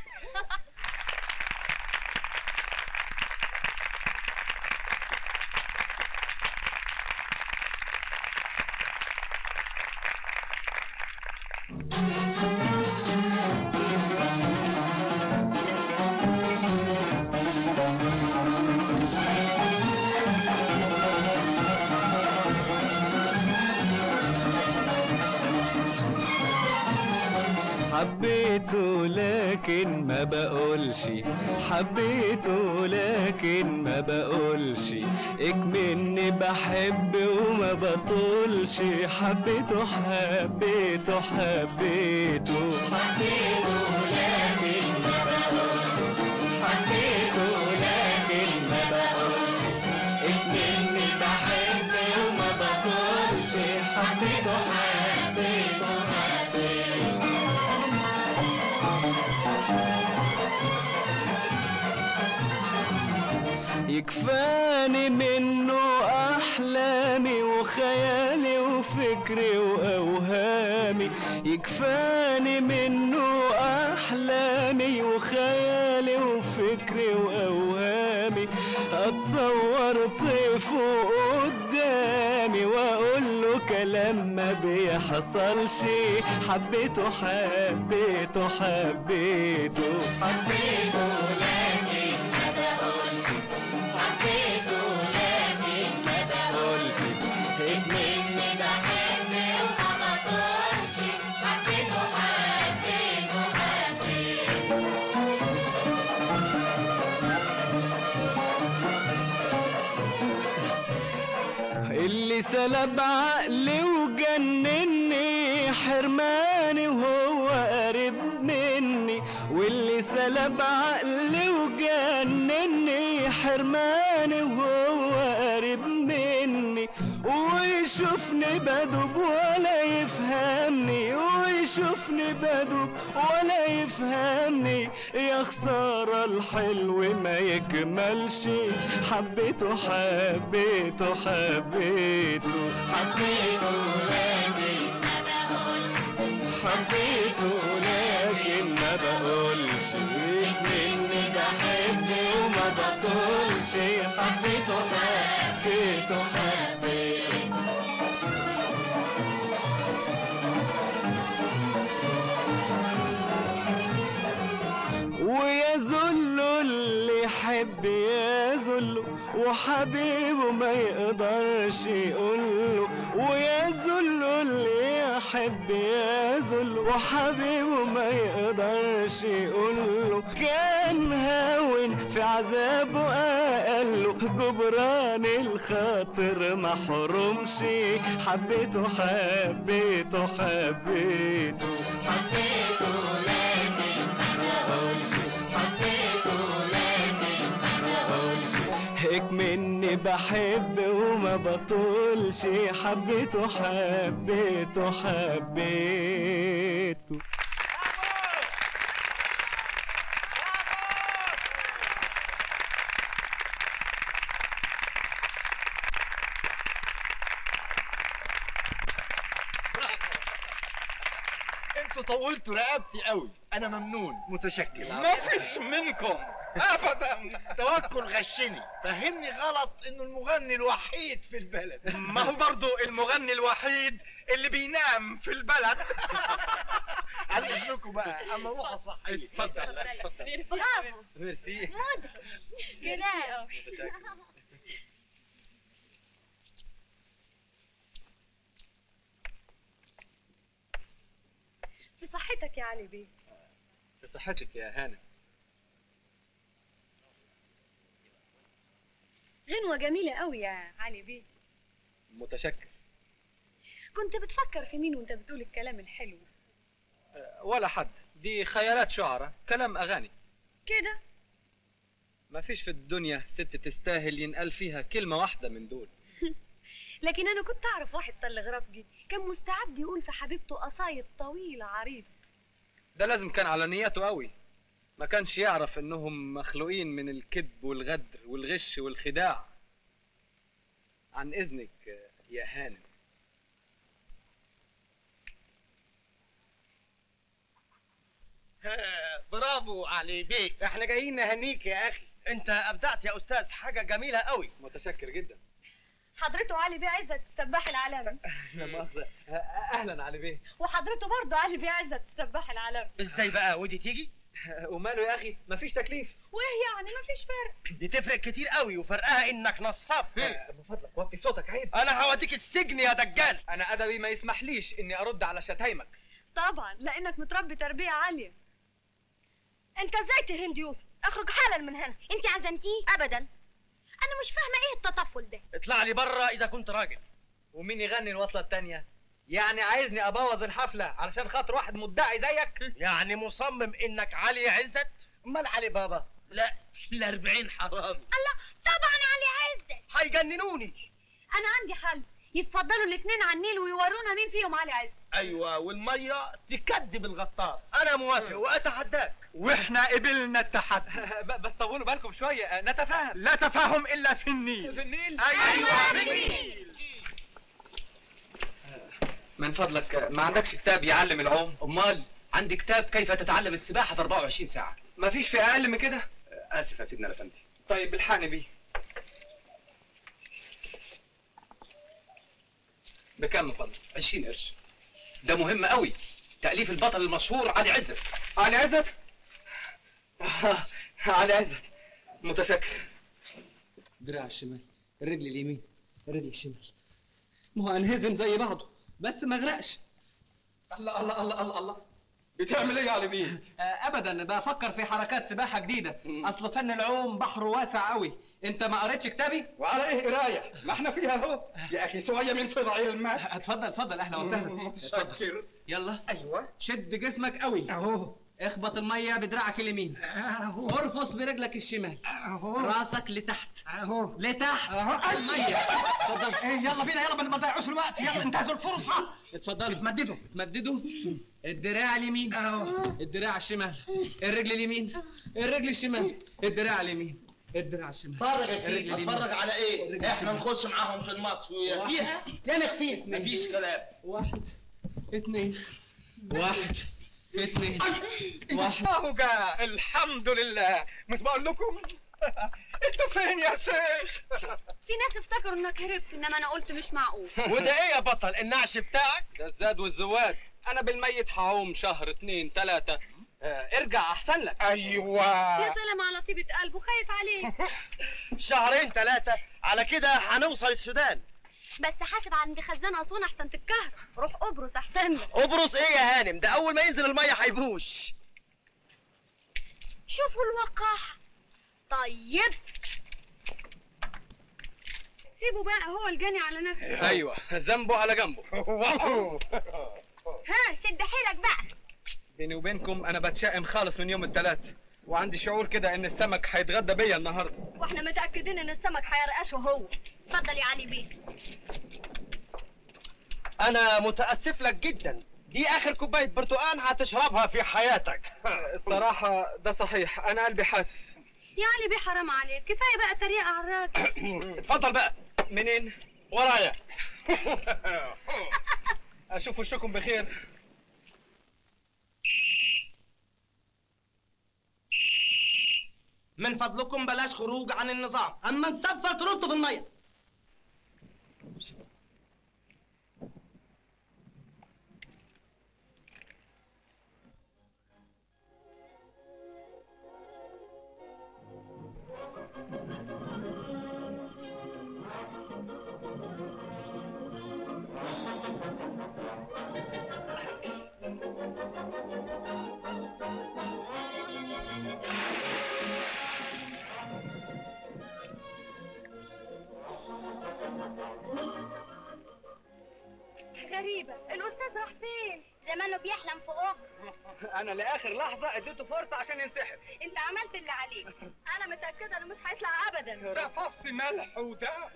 حبيته لكن ما بقولش حبيته لكن ما بقولش اكمني بحب وما بطولش حبيته حبيته حبيته حبيته لكن ما بقولش حبيته لكن ما بقولش اكمني بحب وما بطولش حبيته حبيته حبيته يكفاني منه احلامي وخيالي وفكري واوهامي يكفاني منه احلامي وخيالي وفكري واوهامي اتصور طيفه قدامي واقول له كلام ما بيحصلش حبيته حبيته حبيته حبيته لكن ما بقولش حبيته لكن ما بقولش مني بحب وما بطولش حبيته حبيته حبيته اللي سلب عقلي وجنني حرماني وهو قريب مني واللي سلب عقلي وجنني حرماني وهو قريب مني ويشوفني بدوب ولا يفهمني ويشوفني بدوب ولا يفهمني يا خسارة الحلو ما يكملش حبيته حبيته حبيته حبيته لكن ما بقولش حبيته لكن ما بقولش مني بحب وما بطولش حبيته حبيته حبيته يحب يذله وحبيبه ما يقدرش يقوله ويذله اللي يحب يذله وحبيبه ما يقدرش يقوله كان هاون في عذابه أقله جبران الخاطر ما حرمش حبيته حبيته حبيته حبيته لكن ما اقولش حبيته لكن ما اقولش هيك مني بحب وما بطولش حبيته حبيته حبيته انتوا طولتوا رقبتي قوي انا ممنون متشكر ما فيش منكم ابدا توكل غشني فهمني غلط انه المغني الوحيد في البلد ما هو برضو المغني الوحيد اللي بينام في البلد على اذنكم بقى اما روح اصحي اتفضل برافو ميرسي مدهش كده في صحتك يا علي بيه في صحتك يا هانم غنوة جميلة قوي يا علي بيه متشكر كنت بتفكر في مين وانت بتقول الكلام الحلو ولا حد دي خيالات شعراء كلام أغاني كده ما فيش في الدنيا ست تستاهل ينقال فيها كلمة واحدة من دول لكن انا كنت اعرف واحد تلغرافجي كان مستعد يقول في حبيبته قصايد طويلة عريضة ده لازم كان على نيته قوي ما كانش يعرف انهم مخلوقين من الكذب والغدر والغش والخداع عن اذنك يا هانم برافو علي بيك احنا جايين نهنيك يا اخي انت ابدعت يا استاذ حاجه جميله قوي متشكر جدا حضرته علي بيه عزت السباح العالمي لا مؤاخذة اهلا علي بيه وحضرته برضه علي بيه عزت السباح العالمي ازاي بقى ودي تيجي وماله يا اخي مفيش تكليف وايه يعني مفيش فرق دي تفرق كتير قوي وفرقها انك نصاب من فضلك وطي صوتك عيب انا هوديك السجن يا دجال انا ادبي ما يسمحليش اني ارد على شتايمك طبعا لانك متربي تربية عالية انت ازاي تهين ضيوف اخرج حالا من هنا انت عزمتيه ابدا انا مش فاهمه ايه التطفل ده اطلع لي بره اذا كنت راجل ومين يغني الوصلة التانية يعني عايزني ابوظ الحفلة علشان خاطر واحد مدعي زيك يعني مصمم انك علي عزت امال علي بابا لا الاربعين حرامي الله طبعا علي عزت هيجننوني انا عندي حل يتفضلوا الاثنين على النيل ويورونا مين فيهم علي عزت ايوه والميه تكدب الغطاس انا موافق واتحداك واحنا قبلنا التحدي بس طولوا بالكم شوية نتفاهم لا تفاهم الا في النيل في النيل ايوه في النيل من فضلك ما عندكش كتاب يعلم العوم امال عندي كتاب كيف تتعلم السباحه في 24 ساعه ما فيش في اقل من كده اسف يا سيدنا الافندي طيب الحقني بيه بكم من فضلك 20 قرش ده مهم قوي تاليف البطل المشهور علي عزت علي عزت آه، علي عزت متشكر دراع الشمال الرجل اليمين الرجل الشمال ما هو انهزم زي بعضه بس ما اغرقش الله الله الله الله الله بتعمل ايه يا علي بيه؟ آه، ابدا بفكر في حركات سباحه جديده اصل فن العوم بحره واسع قوي انت ما قريتش كتابي وعلى ايه قرايه ما احنا فيها اهو يا اخي شويه من فضع الماء اتفضل اتفضل اهلا وسهلا متشكر يلا ايوه شد جسمك قوي اهو اخبط الميه بدراعك اليمين اهو ارفص برجلك الشمال اهو راسك لتحت اهو لتحت اهو الميه اتفضل ايه يلا بينا يلا ما نضيعوش الوقت يلا انتهزوا الفرصه اتفضلوا مددوا مددوا الدراع اليمين اهو الدراع الشمال الرجل اليمين الرجل الشمال الدراع اليمين الدراع الشمال اتفرج يا سيدي الرجل اليمين. اتفرج على ايه الرجل احنا الشمال. نخش معاهم في الماتش ويا فيها يا نخفيك مفيش كلام واحد اثنين واحد اثنين واحد اهو جاء الحمد لله مش بقول لكم انتوا فين يا شيخ في ناس افتكروا انك هربت انما انا قلت مش معقول وده ايه يا بطل النعش بتاعك ده الزاد والزواد انا بالميت هعوم شهر اتنين تلاتة ارجع احسن لك ايوه يا سلام على طيبة قلبه خايف عليك شهرين ثلاثة على كده هنوصل السودان بس حاسب عند خزان اسوان احسن تتكهرب روح قبرص احسن لك قبرص ايه يا هانم ده اول ما ينزل المية هيبوش شوفوا الوقاحة طيب سيبه بقى هو الجاني على نفسه ايوه ذنبه على جنبه ها شد حيلك بقى بيني وبينكم انا بتشائم خالص من يوم الثلاث وعندي شعور كده ان السمك هيتغدى بيا النهارده واحنا متأكدين ان السمك هيرقشه هو اتفضل يا علي بيه انا متأسف لك جدا دي اخر كوباية برتقال هتشربها في حياتك الصراحة ده صحيح انا قلبي حاسس يا علي بيه حرام عليك كفاية بقى تريقة على الراجل اتفضل بقى منين ورايا اشوف وشكم بخير من فضلكم بلاش خروج عن النظام اما نصفر تردوا في الميه غريبة الأستاذ راح فين؟ زمانه بيحلم في أوضة انا لاخر لحظة اديته فرصة عشان ينسحب أنت عملت اللي عليك أنا متأكدة إنه مش هيطلع أبدا ده فص ملح وده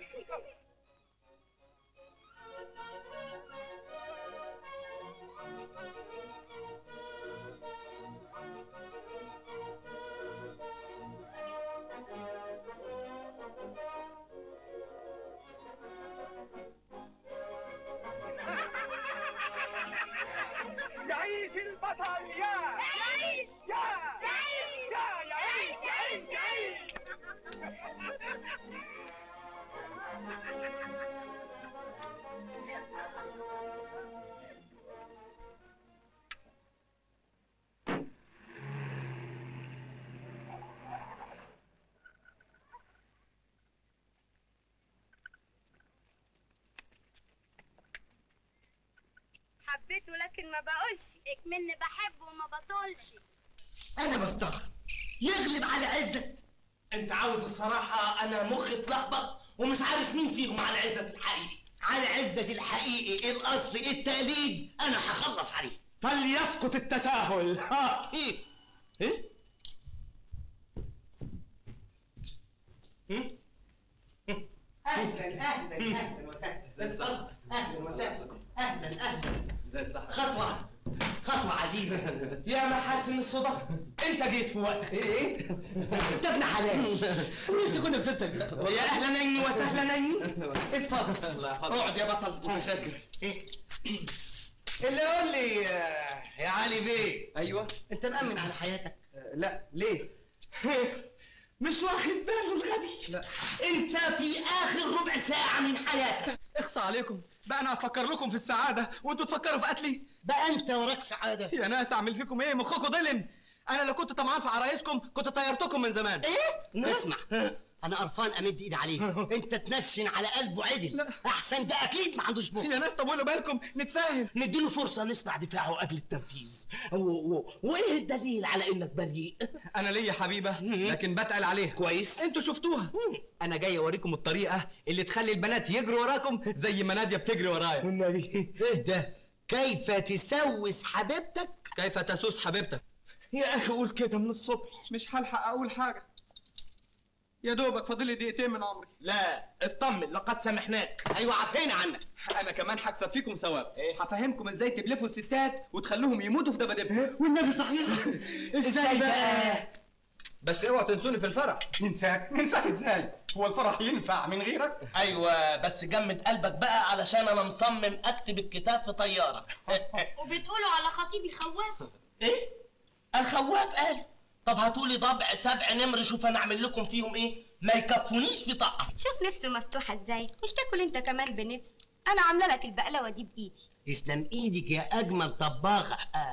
يعيش البطل يا يعيش يا يعيش يا يعيش يعيش يعيش حبيته لكن ما بقولش اكمني بحبه وما بطولش انا بستغرب يغلب على عزت انت عاوز الصراحة انا مخي اتلخبط ومش عارف مين فيهم على عزة الحقيقي على عزة الحقيقي الاصل التقليد انا هخلص عليه فليسقط التساهل ها ايه ايه اهلا اهلا اهلا وسهلا اتفضل. اهلا وسهلا اهلا اهلا خطوه خطوه عزيزه يا محاسن الصدف انت جيت في وقتك ايه ده ابن حلال لسه كنا في ستة يا اهلا نيني وسهلا نيني اتفضل اقعد يا بطل متشكر اللي قول لي آه، يا علي بيه ايوه انت مأمن على حياتك لا ليه مش واخد باله الغبي لا انت في اخر ربع ساعة من حياتك اخصى عليكم بقى انا افكر لكم في السعادة وانتوا تفكروا في قتلي بقى انت وراك سعادة يا ناس اعمل فيكم ايه مخكم ضلم انا لو كنت طمعان في عرايسكم كنت طيرتكم من زمان ايه اسمع انا قرفان امد ايدي عليه انت تنشن على قلبه عدل احسن ده اكيد ما عندوش بخ يا ناس طولوا بالكم نتفاهم نديله فرصة نسمع دفاعه قبل التنفيذ و... و... وايه الدليل على انك بريء انا ليا حبيبه لكن بتقل عليها كويس انتوا شفتوها انا جاي اوريكم الطريقه اللي تخلي البنات يجروا وراكم زي ما ناديه بتجري ورايا والنبي ايه ده كيف تسوس حبيبتك كيف تسوس حبيبتك يا اخي قول كده من الصبح مش هلحق اقول حاجه يا دوبك فاضل لي دقيقتين من عمري لا اطمن لقد سامحناك ايوه عفينا عنك انا كمان هكسب فيكم ثواب هفهمكم ازاي تبلفوا الستات وتخلوهم يموتوا في دبادبهم والنبي صحيح ازاي بقى بس اوعوا تنسوني في الفرح ننساك ننساك ازاي هو الفرح ينفع من غيرك ايوه بس جمد قلبك بقى علشان انا مصمم اكتب الكتاب في طياره وبتقولوا على خطيبي خواف ايه الخواف قال طب هاتولي ضبع سبع نمر شوف انا اعمل لكم فيهم ايه ما يكفونيش في طاقه شوف نفسه مفتوحة ازاي مش تاكل انت كمان بنفس انا عاملة لك البقلوة دي بايدي يسلم ايدك يا اجمل طباخه آه.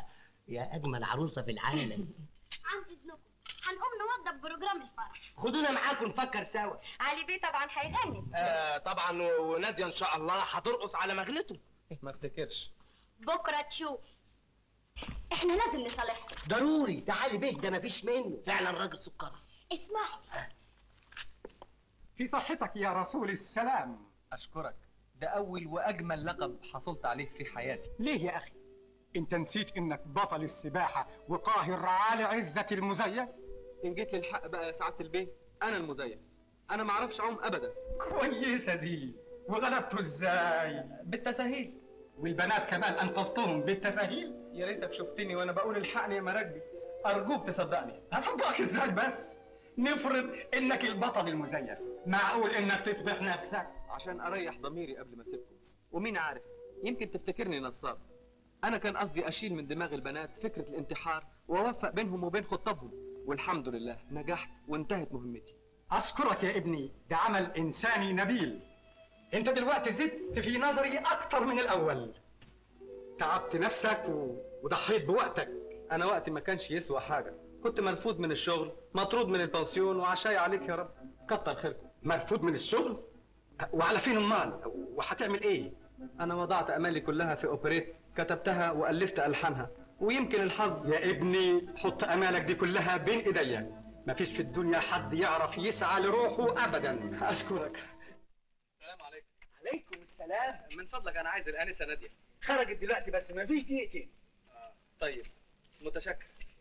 يا اجمل عروسه في العالم عن اذنكم هنقوم نوضب بروجرام الفرح خدونا معاكم نفكر سوا علي بيه طبعا هيغني آه طبعا و- وناديه ان شاء الله هترقص على مغنته ما افتكرش بكره تشوف احنا لازم نصالحهم ضروري تعالي بيت ده مفيش منه فعلا راجل سكره اسمعي في صحتك يا رسول السلام اشكرك ده اول واجمل لقب حصلت عليه في حياتي ليه يا اخي انت نسيت انك بطل السباحه وقاهر على عزه المزيف ان جيت للحق بقى يا سعاده البيه انا المزيف انا ما اعرفش اعوم ابدا كويسه دي وغلبته ازاي بالتساهيل والبنات كمان انقذتهم بالتساهيل يا ريتك شفتني وانا بقول الحقني يا مراكبي ارجوك تصدقني اصدقك ازاي بس نفرض انك البطل المزيف معقول انك تفضح نفسك عشان اريح ضميري قبل ما اسيبكم ومين عارف يمكن تفتكرني نصاب انا كان قصدي اشيل من دماغ البنات فكره الانتحار واوفق بينهم وبين خطابهم والحمد لله نجحت وانتهت مهمتي اشكرك يا ابني ده عمل انساني نبيل انت دلوقتي زدت في نظري اكتر من الاول تعبت نفسك و... وضحيت بوقتك انا وقتي ما كانش يسوى حاجه كنت مرفوض من الشغل مطرود من البنسيون وعشاي عليك يا رب كتر خيركم مرفوض من الشغل وعلى فين امال وهتعمل ايه انا وضعت امالي كلها في اوبريت كتبتها والفت الحانها ويمكن الحظ يا ابني حط امالك دي كلها بين ايديا مفيش في الدنيا حد يعرف يسعى لروحه ابدا اشكرك السلام عليكم عليكم السلام من فضلك انا عايز الانسه ناديه خرجت دلوقتي بس مفيش دقيقتين طيب متشكر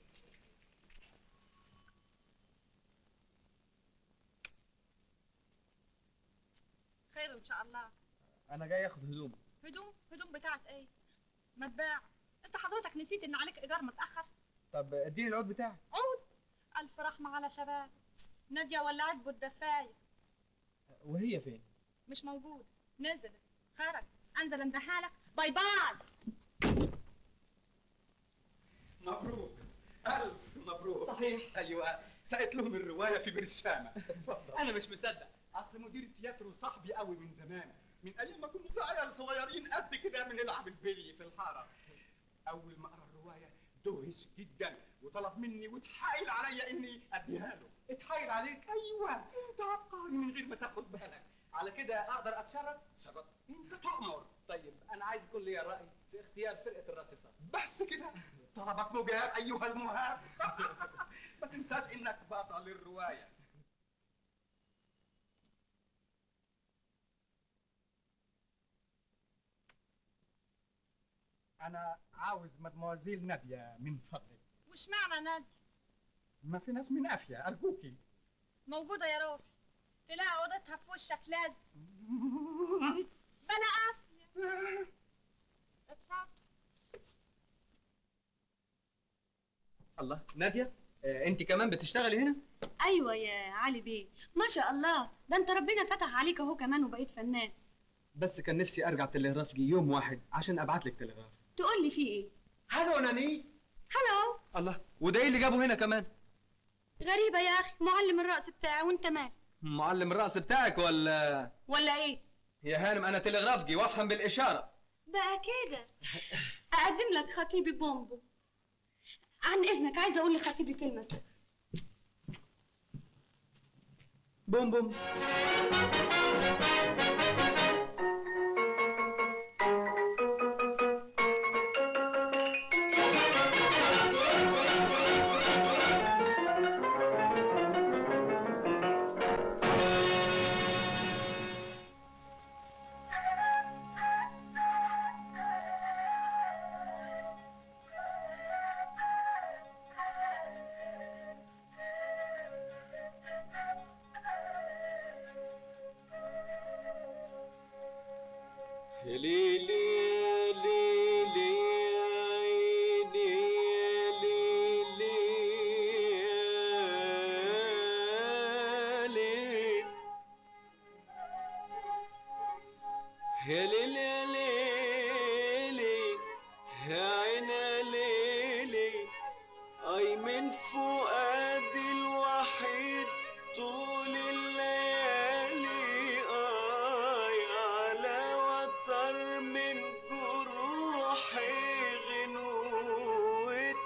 خير ان شاء الله انا جاي اخد هدوم هدوم هدوم بتاعت ايه متباع انت حضرتك نسيت ان عليك ايجار متاخر طب اديني العود بتاعك عود الف رحمه على شباب ناديه ولعت بالدفايه وهي فين مش موجود نزلت خرج انزل امدحها لك باي باي مبروك الف مبروك صحيح ايوه سقت لهم الروايه في برشامه انا مش مصدق اصل مدير التياترو صاحبي قوي من زمان من ايام ما كنا عيال صغيرين قد كده بنلعب البلي في الحاره اول ما قرا الروايه دهش جدا وطلب مني واتحايل عليا اني اديها له اتحايل عليك ايوه انت عبقري من غير ما تاخد بالك على كده اقدر اتشرط شرط انت تؤمر طيب انا عايز يكون ليا راي في اختيار فرقه الراقصات بس كده طلبك مجاب ايها المهاب ما تنساش انك بطل الروايه انا عاوز مدموزيل ناديه من فضلك وش معنى ناديه ما في ناس من افيا ارجوكي موجوده يا روحي تلاقي اوضتها في وشك لازم بلا عافيه اتفضل الله ناديه آه انت كمان بتشتغلي هنا ايوه يا علي بيه ما شاء الله ده انت ربنا فتح عليك اهو كمان وبقيت فنان بس كان نفسي ارجع تلغرافجي يوم واحد عشان ابعت لك تلغراف تقول لي في ايه هلو ناني هلو الله وده ايه اللي جابه هنا كمان غريبه يا اخي معلم الرقص بتاعي وانت مالك معلم الرقص بتاعك ولا ولا ايه يا هانم انا تلغرافجي وافهم بالاشاره بقى كده اقدم لك خطيبي بومبو عن اذنك عايزه اقول لخطيبي كلمه سر بوم بوم يا ليلي يا ليلي يا عيني يا ليلي يا ليل يا ليل يا ليلي يا عين يا ليلي اي من فؤادي الوحيد طول الليالي اي على وتر من جروحي غنوة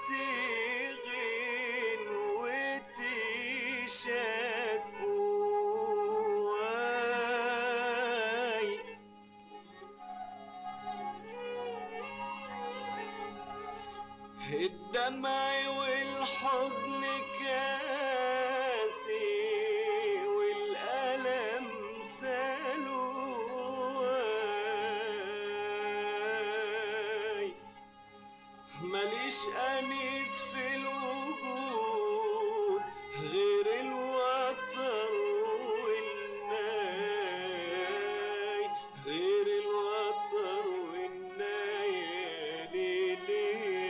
شكواي الدمع والحزن كاسي والألم سلواي ماليش أنيس في الوجود غير الوتر والناي غير الوتر والناي يا ليلي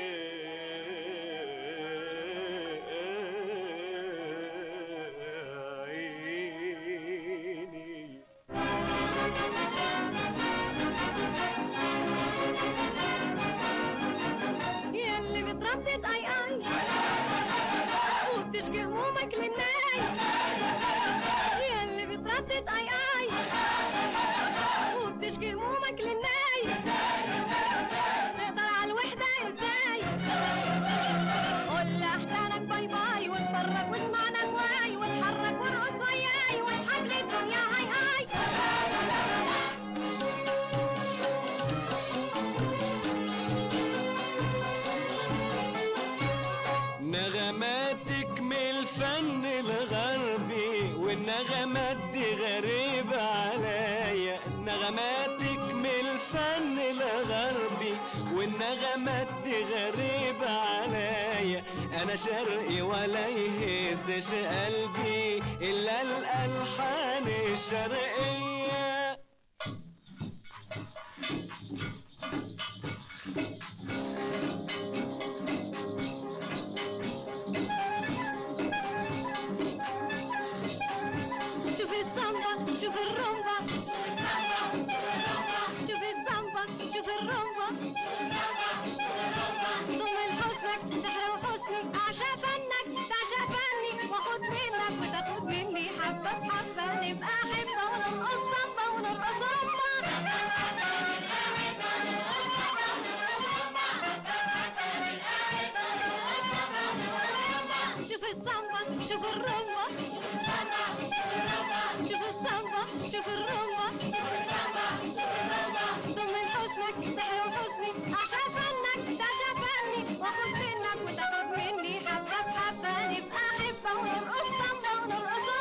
يا عيني ياللي بتردد اي اي وبتشكي همومك للناي ياللي بتردد اي اي وبتشكي همومك للناي تقدر على الوحدة ازاي قول لأحسانك باي باي واتفرج واسمع نجواي واتحرك وارقص وياي واضحك للدنيا هاي هاي نغماتك من الفن الغربي والنغمات دي غريبة عليا نغماتك من الفن الغربي والنغمات دي غريبة عليا أنا شرقي ولا يهزش قلبي إلا الألحان الشرقية شوف السامبا شوف الرومبا شوف السامبا شوف الرومبا ضم لحسنك سحر وحسني اعشى فنك تعشى فني واخد منك وتاخد مني حبه بحبه نبقى حبه ونرقص سامبا ونرقص رومبا شوف السامبا شوف الرومبا شوف السامبا شوف الرومبا ضم لحسنك سحر وحسني اعشى فنك تعشى فني واخد منك وتاخد مني حبه بحبه نبقى حبه ونرقص سامبا ونرقص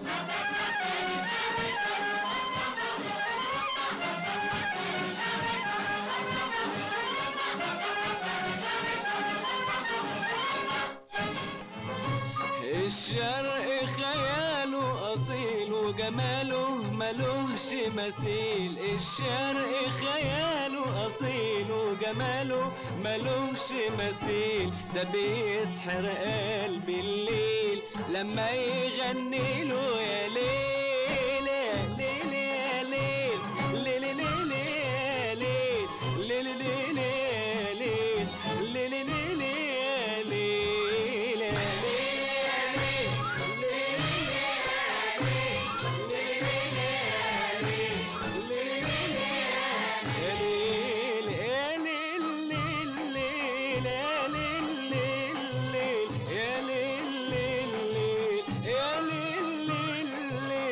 الشرق خياله أصيل وجماله ملوش مثيل الشرق خياله أصيل وجماله ملوش مثيل ده بيسحر قلبي الليل لما يغني له يا ليل يا ليل يا ليل ليل ليل يا ليل ليل ليل يا ليل ليل ليل يا ليل يا ليل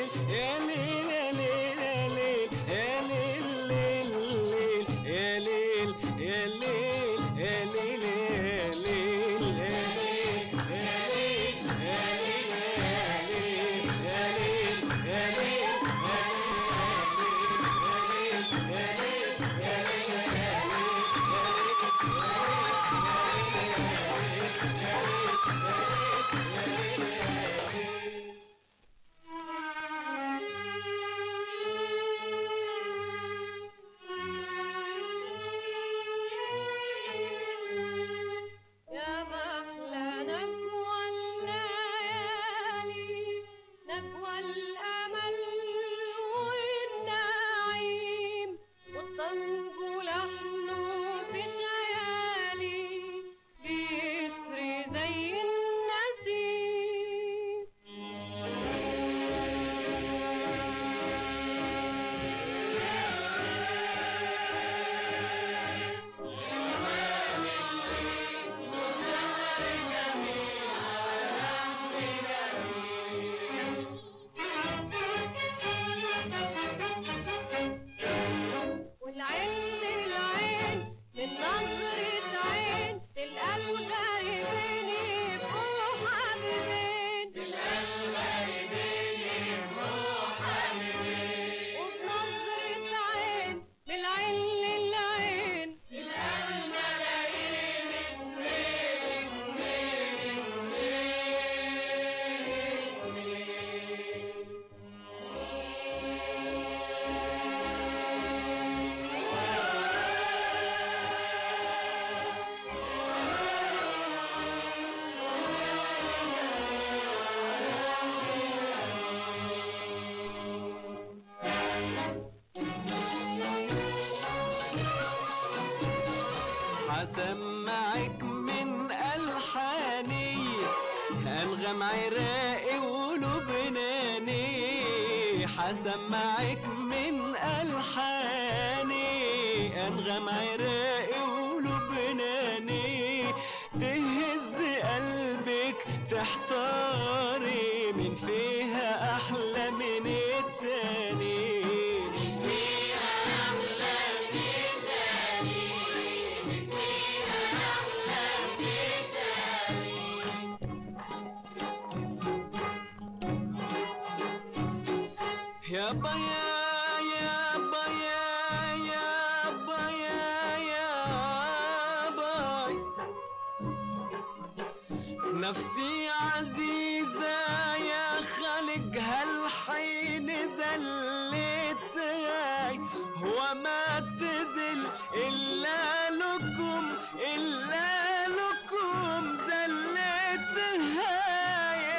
انغم عراقي ولبناني حسمعك من الحاني انغم عراقي ولبناني تهز قلبك تحتاري من فيها احلى من التاني يا بيا يا بيا يا بيا يا باي نفسي عزيزة يا خالق هالحين زلت غاي وما تزل إلا لكم إلا لكم زلت هاي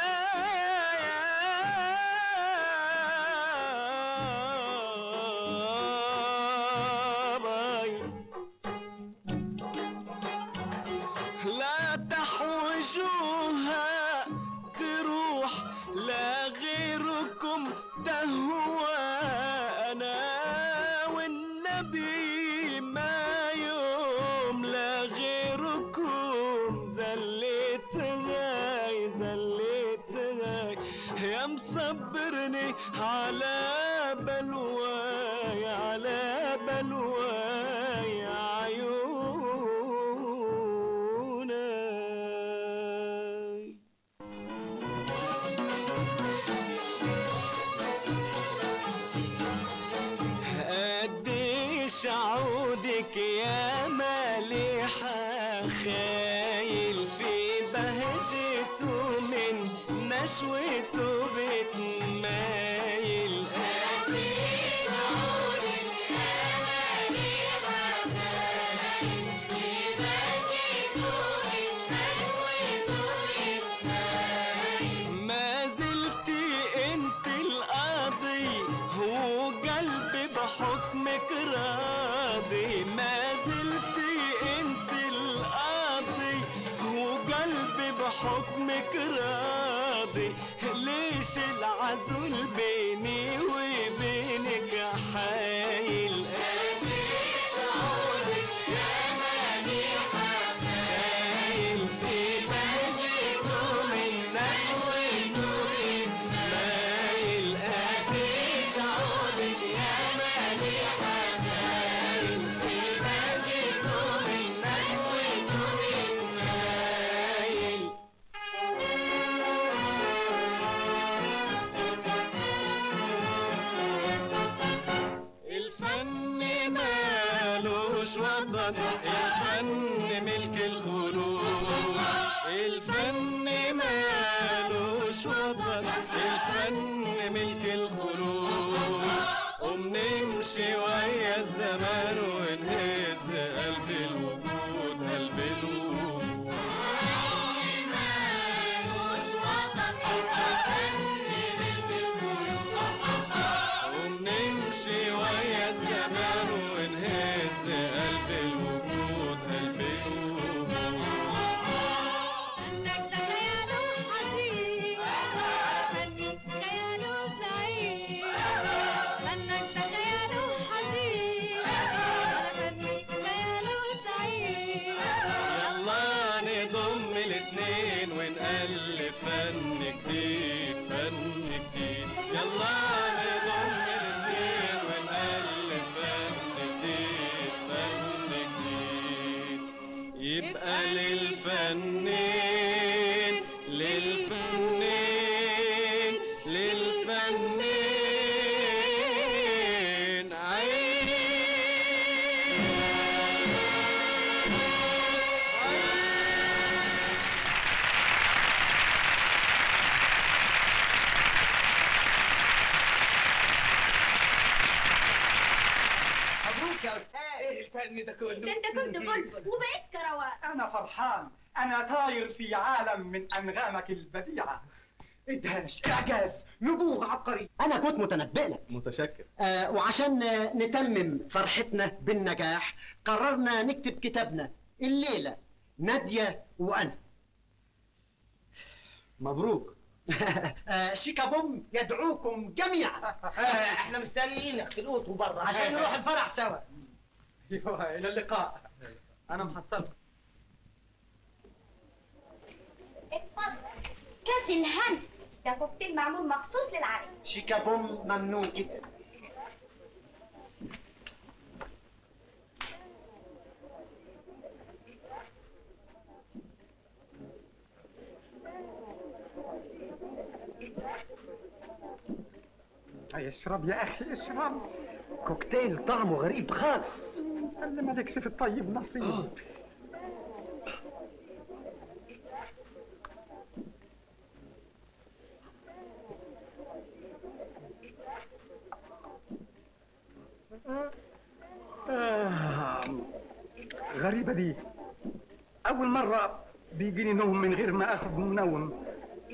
لا تحوجوها تروح لا غيركم تهوى انا والنبي ما يوم لا غيركم زليت غاي زليت غاي يا مصبرني على بلواي على بلواي عيوني قديش عودك يا مليحة خايل في بهجته من نشوته بتمايل قديش عودك يا مليحة خايل في بهجته من نشوته بتمايل ما زلتي انت القاضي هو قلبي بحكمك راضي ما زلتي انت القاضي هو قلبي بحكمك راضي ليش العزول بيني وبينك حايل قديش عودك يا مليحة خايل في بهجته من نشوته مايل قديش عودك يا مليحة خايل في بهجته من نشوته مايل الفن مالوش وطن الفن ملك الخلود الفن مالوش وطن الفن ملك الخلود قوم نمشي ويا الزمان ونهز قلب الوجود قلب الوجود قوم نمشي ويا الزمان ونهز قلب الوجود قلب الوجود فنك ده خياله حزين على فني خياله سعيد فنك ده خياله حزين على فني خياله سعيد يلا نضم الاتنين ونألف فن جديد فن جديد يلا نضم الاتنين ونألف فن جديد فن جديد يبقى للفنين للفنين للفنين عين مبروك يا استاذ ايه الفن ده كله ده انت كنت بلبل وبقيت كروان انا فرحان انا طاير في عالم من انغامك البديعه ادهاش اعجاز نبوغ عبقري انا كنت متنبئ لك متشكر آه وعشان آه، نتمم فرحتنا بالنجاح قررنا نكتب كتابنا الليله ناديه وانا مبروك آه، شيكا بوم يدعوكم جميعا احنا مستنيينك في الاوتو بره عشان نروح الفرح سوا ايوه الى اللقاء انا محصلك اتفضل كاس الهنا ده كوكتيل معمول مخصوص للعريس شيكا بوم ممنوع جدا اشرب يا اخي اشرب كوكتيل طعمه غريب خالص اللي مالكش في الطيب نصيب آه، غريبة دي أول مرة بيجيني نوم من غير ما آخد منوم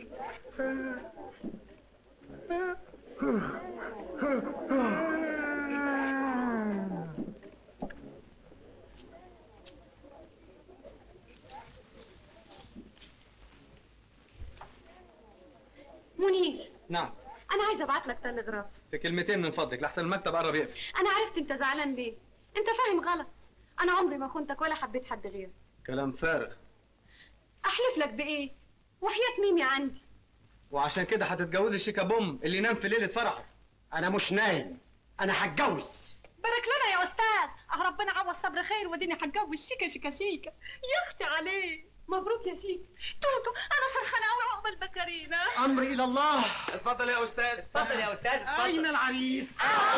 منير نعم انا عايزه ابعت لك تلغراف في كلمتين من فضلك لحسن المكتب قرب يقفل انا عرفت انت زعلان ليه انت فاهم غلط انا عمري ما خنتك ولا حبيت حد غيرك كلام فارغ احلف لك بايه وحياة ميمي عندي وعشان كده هتتجوزي شيكا بوم اللي ينام في ليلة فرحه انا مش نايم انا هتجوز بارك لنا يا استاذ اه ربنا عوض صبر خير وديني هتجوز شيكا شيكا شيكا يا اختي عليه مبروك يا شيكا توتو انا فرحانه قوي عقبال بكرينا امري الى الله اتفضل يا استاذ اتفضل يا استاذ اين العريس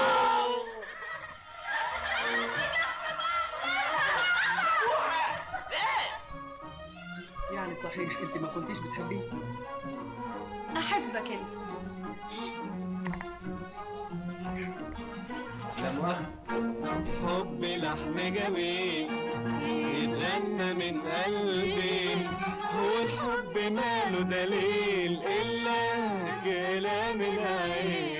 يعني صحيح انت ما كنتيش بتحبيه احبك انت لا مؤاخذة حب لحن جميل يتغنى من قلبي هو الحب ماله دليل إلا كلام العين